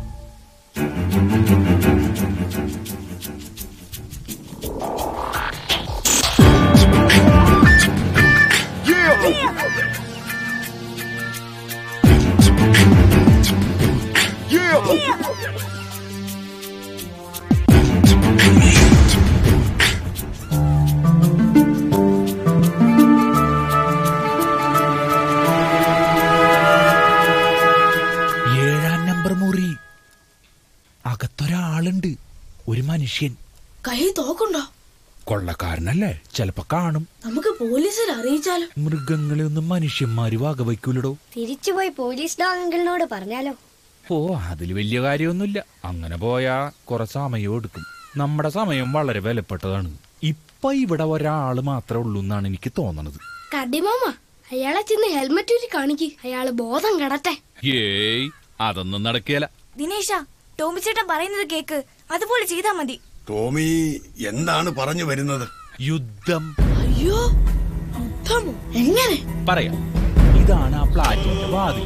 ഏഴാം നമ്പർ മുറി അകത്തൊരാളുണ്ട് ഒരു മനുഷ്യൻ കൈ തോക്കുണ്ടോ കൊള്ളക്കാരനല്ലേ ചെലപ്പോ കാണും നമുക്ക് പോലീസിൽ അറിയിച്ചാലോ മൃഗങ്ങളെ ഒന്നും മനുഷ്യന്മാര് വകവയ്ക്കൂലടോ തിരിച്ചുപോയി പോലീസ് ഡോഗങ്കിളിനോട് പറഞ്ഞാലോ ഓ അതിൽ വലിയ കാര്യമൊന്നുമില്ല അങ്ങനെ പോയാ കുറെ സമയം എടുക്കും നമ്മുടെ സമയം വളരെ വിലപ്പെട്ടതാണ് ഇപ്പൊ ഇവിടെ ഒരാള് മാത്രമേ ഉള്ളൂ എന്നാണ് എനിക്ക് തോന്നണത് കടിമാമ അയാളെ ചെന്ന് ഹെൽമെറ്റ് ഊരി കാണിക്ക് അയാള് ബോധം കടട്ടെ ഏയ് അതൊന്നും നടക്കിയല്ല ദിനേശ ടോമിച്ചേട്ടൻ പറയുന്നത് കേക്ക് അതുപോലെ ചെയ്താ മതി ടോമി എന്താണ് പറഞ്ഞു വരുന്നത് യുദ്ധം അയ്യോ യുദ്ധമോ എങ്ങനെ പറയാം ഇതാണ് ആ പ്ലാറ്റിന്റെ വാതിൽ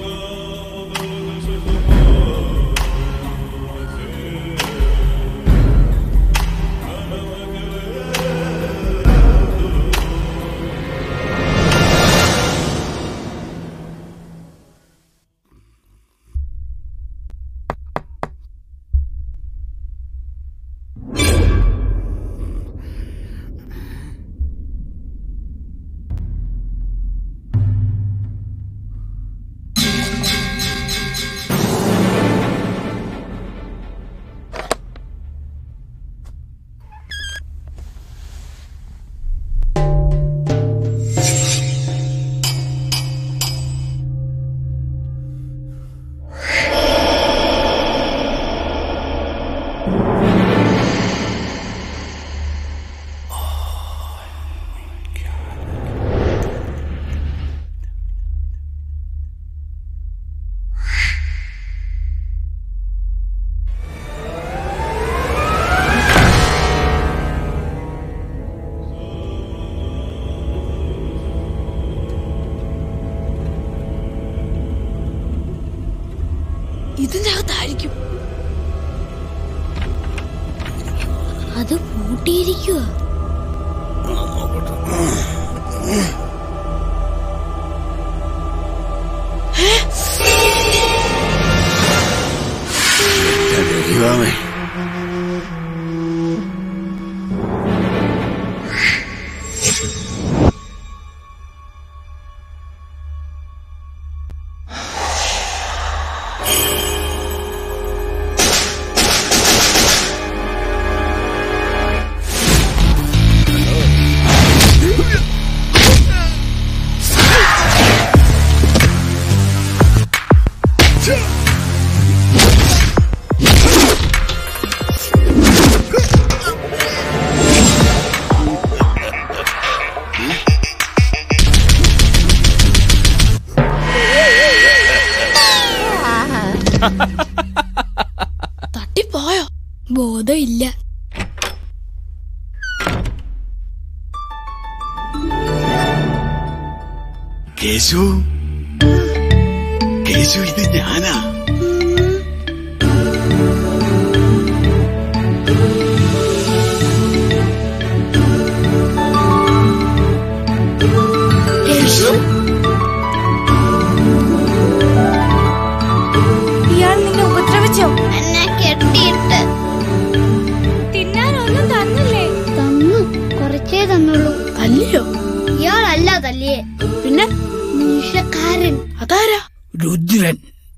ഇതിന്റെ അകത്തായിരിക്കും അത് പൂട്ടിയിരിക്കുക ദൈവമേ കേശു കേശു ഇത് ഞാനാ കേശു ഇയാൾ നിന്നെ ഉപദ്രവിച്ചോ എന്നെ കെട്ടിയിട്ട് തിന്നാനൊന്നും തന്നില്ലേ തന്നു കുറച്ചേ തന്നുള്ളൂ തല്ലിയോ ഇയാളല്ല തല്ലിയെ പിന്നെ മീശക്കാരൻ അതാരാ രുദ്രൻ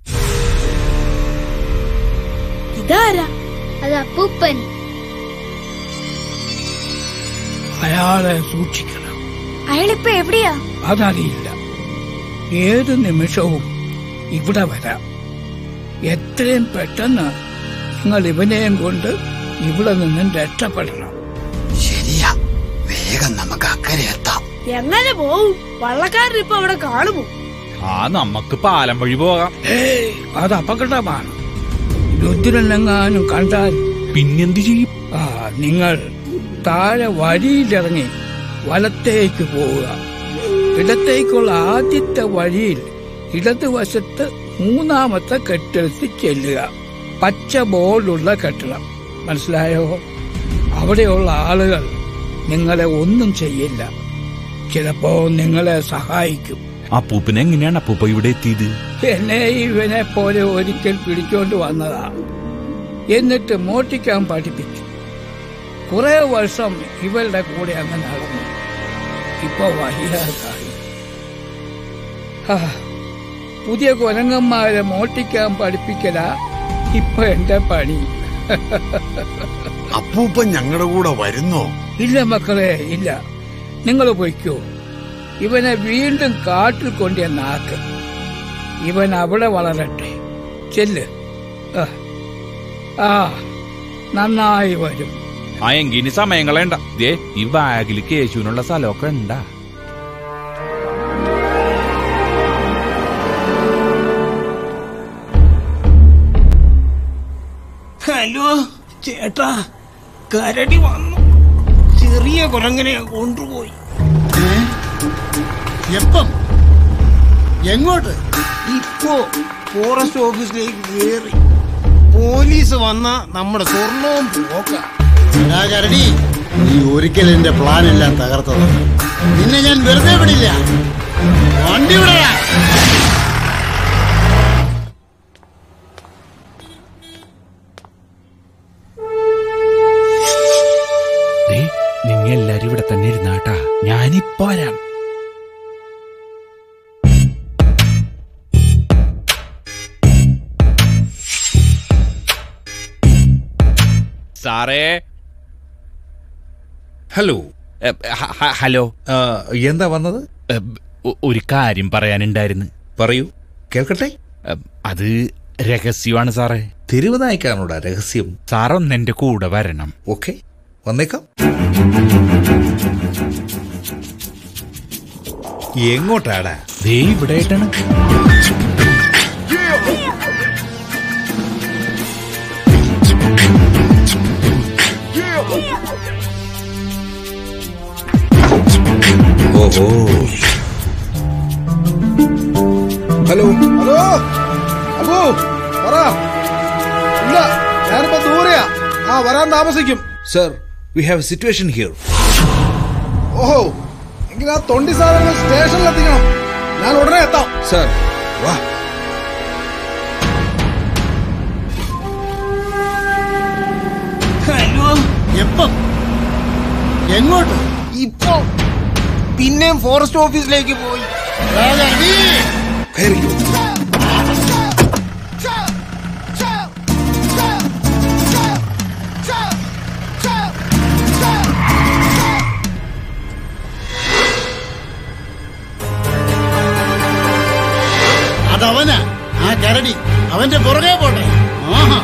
ഇതാരാ അത് അപ്പൂപ്പൻ അയാളെ സൂക്ഷിക്കണം അയാളിപ്പോ എവിടെയാ അതറിയില്ല ഏത് നിമിഷവും ഇവിടെ വരാം എത്രയും പെട്ടെന്ന് നിങ്ങൾ ഇവനെയും കൊണ്ട് ഇവിടെ നിന്നും രക്ഷപ്പെടണം ശരിയാ വേഗം നമുക്ക് അക്കരെ എത്താം എങ്ങനെ പോവും വള്ളക്കാരൻ ഇപ്പൊ അവിടെ കാണുമോ ആ നമുക്ക് പാലം വഴി പോകാം ഏയ് അത് അപകടമാണ് രുദ്രനെങ്ങാനും കണ്ടാൽ പിന്നെന്ത് ചെയ്യും ആ നിങ്ങൾ താഴെ വഴിയിലിറങ്ങി വലത്തേക്ക് പോവുക ഇടത്തേക്കുള്ള ആദ്യത്തെ വഴിയിൽ ഇടതുവശത്ത് മൂന്നാമത്തെ കെട്ടിടത്തിൽ ചെല്ലുക പച്ച ബോർഡുള്ള കെട്ടിടം മനസ്സിലായോ അവിടെയുള്ള ആളുകൾ നിങ്ങളെ ഒന്നും ചെയ്യില്ല ചിലപ്പോ നിങ്ങളെ സഹായിക്കും അപ്പൂപ്പൻ എങ്ങനെയാണ് അപ്പൂപ്പ ഇവിടെ എത്തിയത് എന്നെ ഇവനെ പോലെ ഒരിക്കൽ പിടിച്ചോണ്ട് വന്നതാ എന്നിട്ട് മോട്ടിക്കാൻ പഠിപ്പിച്ചു കുറെ വർഷം ഇവരുടെ കൂടെ അങ്ങ് നടന്നു ഇപ്പൊ വയ്യാതായി ഹാ, പുതിയ കുരങ്ങന്മാരെ മോട്ടിക്കാൻ പഠിപ്പിക്കല ഇപ്പൊ എന്റെ പണി അപ്പൂപ്പൻ ഞങ്ങളുടെ കൂടെ വരുന്നോ ഇല്ല മക്കളെ ഇല്ല നിങ്ങൾ പൊയ്ക്കോ ഇവനെ വീണ്ടും കാട്ടിൽ കൊണ്ടുവന്നാക്ക് ഇവൻ അവിടെ വളരട്ടെ ചെല്ല് ആ. ആ നന്നായി വരും ആ എങ്കിനി സമയം കളയണ്ട ദേ ഈ ബാഗിൽ കേശുവിനുള്ള സ്ഥലമൊക്കെ ഉണ്ടാ ഹലോ ചേട്ടാ കരടി വന്നു ചെറിയ കുരങ്ങനെ കൊണ്ടുപോയി എപ്പം എങ്ങോട്ട് ഇപ്പോ ഫോറസ്റ്റ് ഓഫീസിലേക്ക് കയറി പോലീസ് വന്ന നമ്മുടെ സ്വർണവും പോക്ക എടാ കരടി നീ ഒരിക്കൽ എന്റെ പ്ലാൻ എല്ലാം തകർത്തത് നിന്നെ ഞാൻ വെറുതെ വിടില്ല വണ്ടി വിടടാ നിങ്ങൾ എല്ലാരും ഇവിടെ തന്നെ ഇരുന്നാട്ടാ ഞാനിപ്പോ വരാം സാറേ ഹലോ എ, ഹ- ഹ- ഹലോ എന്താ വന്നത് എ, ഒ- ഒരു കാര്യം പറയാനുണ്ടായിരുന്നു പറയൂ കേൾക്കട്ടെ എ, അത് രഹസ്യമാണ് സാറേ തെരുവ് നായ്ക്കാണോടാ രഹസ്യം സാർ ഒന്ന് എന്റെ കൂടെ വരണം ഓക്കെ വന്നേക്കാം എങ്ങോട്ടാടാ ദേ ഇവിടെ ആയിട്ടാണ് ഓഹോ ഹലോ ഹലോ അബു പറ ഇല്ല ഞാനിപ്പോ ദൂരെയാ ആ വരാൻ താമസിക്കും sir we have situation here ഓഹോ എങ്കിൽ ആ തൊണ്ടി സാധനങ്ങൾ സ്റ്റേഷനിൽ എത്തിക്കണം ഞാൻ ഉടനെ എത്താം സർ വാ ഹലോ എപ്പം എങ്ങോട്ട് ഇപ്പോ പിന്നെയും ഫോറസ്റ്റ് ഓഫീസിലേക്ക് പോയി എടാ കരടി കയറിക്കോ അതവനാ ആ കരടി അവന്റെ പുറകെ പോട്ടെ ആഹാ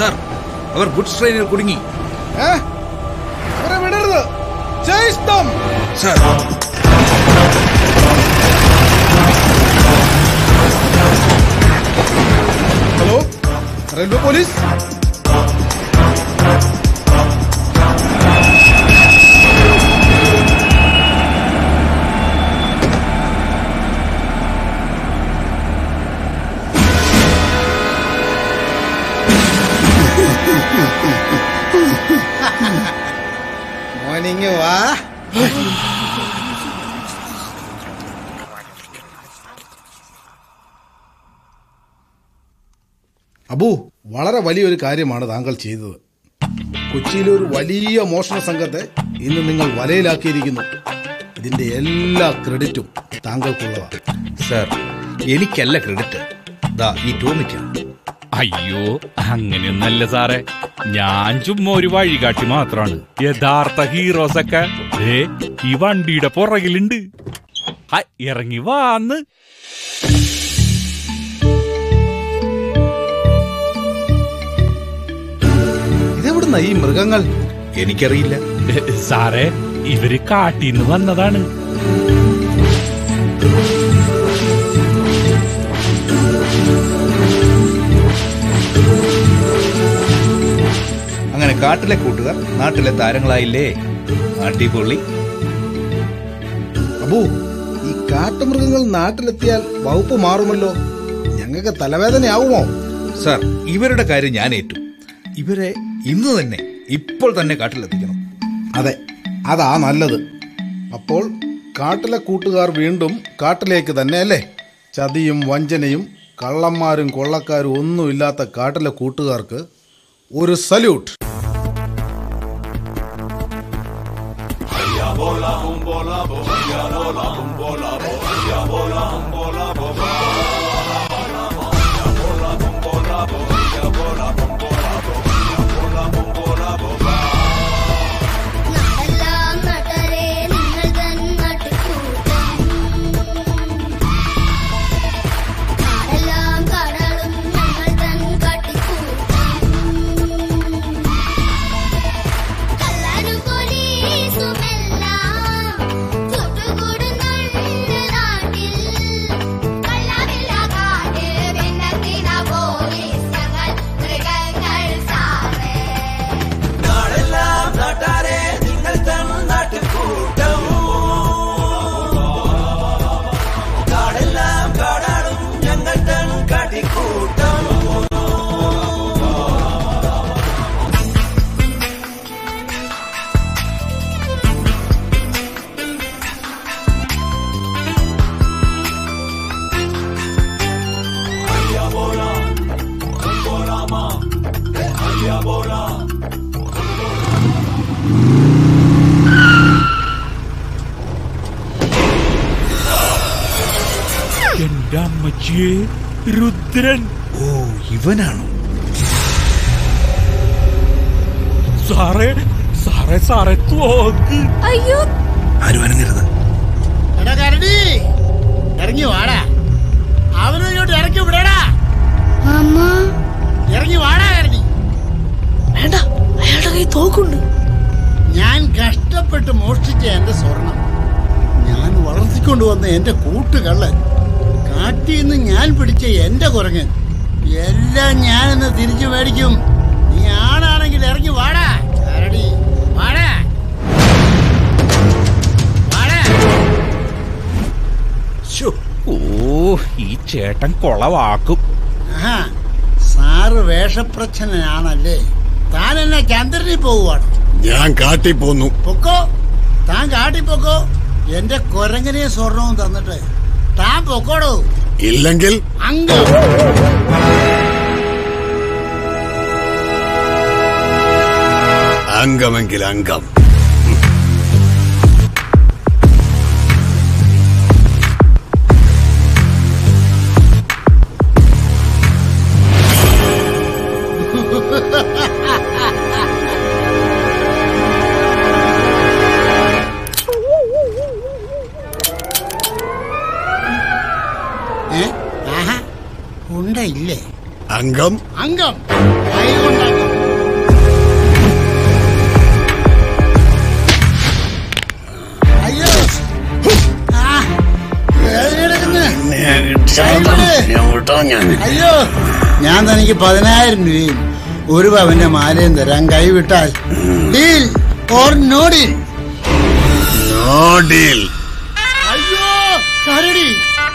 സാർ അവർ ഗുഡ്സ് ട്രെയിനിൽ കുടുങ്ങി ഏ? അവരെ വിടരുത് Chase them! Sir hello railway police morning വാ അബു വളരെ വലിയൊരു കാര്യമാണ് താങ്കൾ ചെയ്തത് കൊച്ചിയിലെ ഒരു വലിയ മോഷണ സംഘത്തെ ഇന്ന് നിങ്ങൾ വലയിലാക്കിയിരിക്കുന്നു ഇതിന്റെ എല്ലാ ക്രെഡിറ്റും താങ്കൾക്കുള്ളതാണ് സാർ എനിക്കല്ല ക്രെഡിറ്റ് ദാ ഈ ടോമിക്കാണ് അയ്യോ അങ്ങനെയൊന്നല്ല സാറേ ഞാൻ ചുമ്മാ ഒരു വഴികാട്ടി മാത്രാണ് യഥാർത്ഥ ഹീറോസ് ഒക്കെ ദേ ഈ വണ്ടിയുടെ പുറകിലുണ്ട് ഹായ്, ഇറങ്ങി വാന്ന് ഇതെവിടുന്ന ഈ മൃഗങ്ങൾ എനിക്കറിയില്ല സാറേ ഇവര് കാട്ടിന്ന് വന്നതാണ് അങ്ങനെ കാട്ടിലെ കൂട്ടുകാർ നാട്ടിലെ താരങ്ങളായില്ലേ അടിപൊളി അബു ഈ കാട്ടുമൃഗങ്ങൾ നാട്ടിലെത്തിയാൽ വകുപ്പ് മാറുമല്ലോ ഞങ്ങൾക്ക് തലവേദനയാവുമോ സാർ ഇവരുടെ കാര്യം ഞാൻ ഏറ്റു ഇവരെ ഇന്ന് തന്നെ ഇപ്പോൾ തന്നെ കാട്ടിലെത്തിക്കണം അതെ അതാ നല്ലത് അപ്പോൾ കാട്ടിലെ കൂട്ടുകാർ വീണ്ടും കാട്ടിലേക്ക് തന്നെ അല്ലേ ചതിയും വഞ്ചനയും കള്ളന്മാരും കൊള്ളക്കാരും ഒന്നുമില്ലാത്ത കാട്ടിലെ കൂട്ടുകാർക്ക് ഒരു സല്യൂട്ട് നാടെല്ലാം നാട്ടാരെ നിങ്ങൾ തൻ നാട്ടുകൂട്ടം നാടെല്ലാം കാടാളും ഞങ്ങൾ തൻ കാട്ടിക്കൂട്ടം കള്ളനും പോലീസുമെല്ലാം ചുട്ടുകൂടുന്നുണ്ട് നാട്ടിൽ കള്ളമില്ല കാട് പിന്നത്തിന പോലീസ് ഞങ്ങൾ മൃഗങ്ങൾ സാറേ നാടെല്ലാം നാട്ടാരെ നിങ്ങൾ തൻ നാട്ടുകൂട്ടം കാടെല്ലാം കാടാടും ഞങ്ങൾ തൻ കാട്ടിക്കൂട്ടം എന്റെ അമ്മച്ചിയെ രുദ്രൻ ഓ ഇവനാണോ സാറേ സാറേ സാറേ തോക്ക് അയ്യോ ആരും അനങ്ങരുത് എടാ കരടി ഇറങ്ങി വാടാ അവനും ഇങ്ങോട്ട് ഇറക്കി വിടടാ അമ്മ ഇറങ്ങി വാടാ കരടി വേണ്ട അയാളുടെ കൈ തോക്കുണ്ട് ഞാൻ കഷ്ടപ്പെട്ട് മോഷ്ടിച്ച എന്റെ സ്വർണം ഞാൻ വളർത്തിക്കൊണ്ടുവന്ന എന്റെ കൂട്ടുകള്ളൻ കാട്ടിൽ നിന്ന് ഞാൻ പിടിച്ച എന്റെ കുരങ്ങൻ എല്ലാം ഞാനെന്ന് തിരിച്ചു മേടിക്കും നീ ആണാണെങ്കിൽ ഇറങ്ങി വാടാ കരടി വാടാ വാടാ ശ്ശോ, ഓ ഈ ചേട്ടൻ കൊളവാക്കും ആഹാ, സാറ് വേഷപ്രച്ഛനാണല്ലേ താൻ എന്നെ ചന്ദ്രനിൽ പോവുകയാണ് ഞാൻ കാട്ടി പോന്നു പൊക്കോ താൻ കാട്ടി പൊക്കോ എന്റെ കൊരങ്ങനെയും സ്വർണവും തന്നിട്ട് താൻ പൊക്കോടോ ഇല്ലെങ്കിൽ അംഗം അംഗമെങ്കിൽ അംഗം ഏ? ആഹാ, ഉണ്ടയില്ലേ അംഗം അംഗം കൈ കൊണ്ടാക്കി അയ്യോ ഞാൻ തനിക്ക് പതിനായിരം രൂപയും ഒരു പവന്റെ മാലയും തരാൻ കൈവിട്ടാൽ deal or no deal no deal അയ്യോ കരടി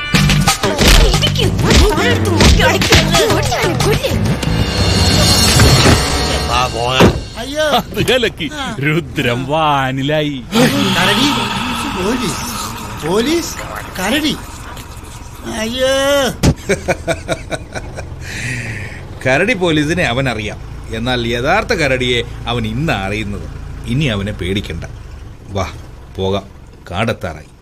അയ്യോ അത് കലക്കി രുദ്രം വാനിലായി കരടി പോലീസ് പോലീസ് കരടി അയ്യോ കരടി പോലീസിനെ അവൻ അറിയാം എന്നാൽ യഥാർത്ഥ കരടിയെ അവൻ ഇന്ന് അറിയുന്നത് ഇനി അവനെ പേടിക്കണ്ട വാ പോകാം കാടെത്താറായി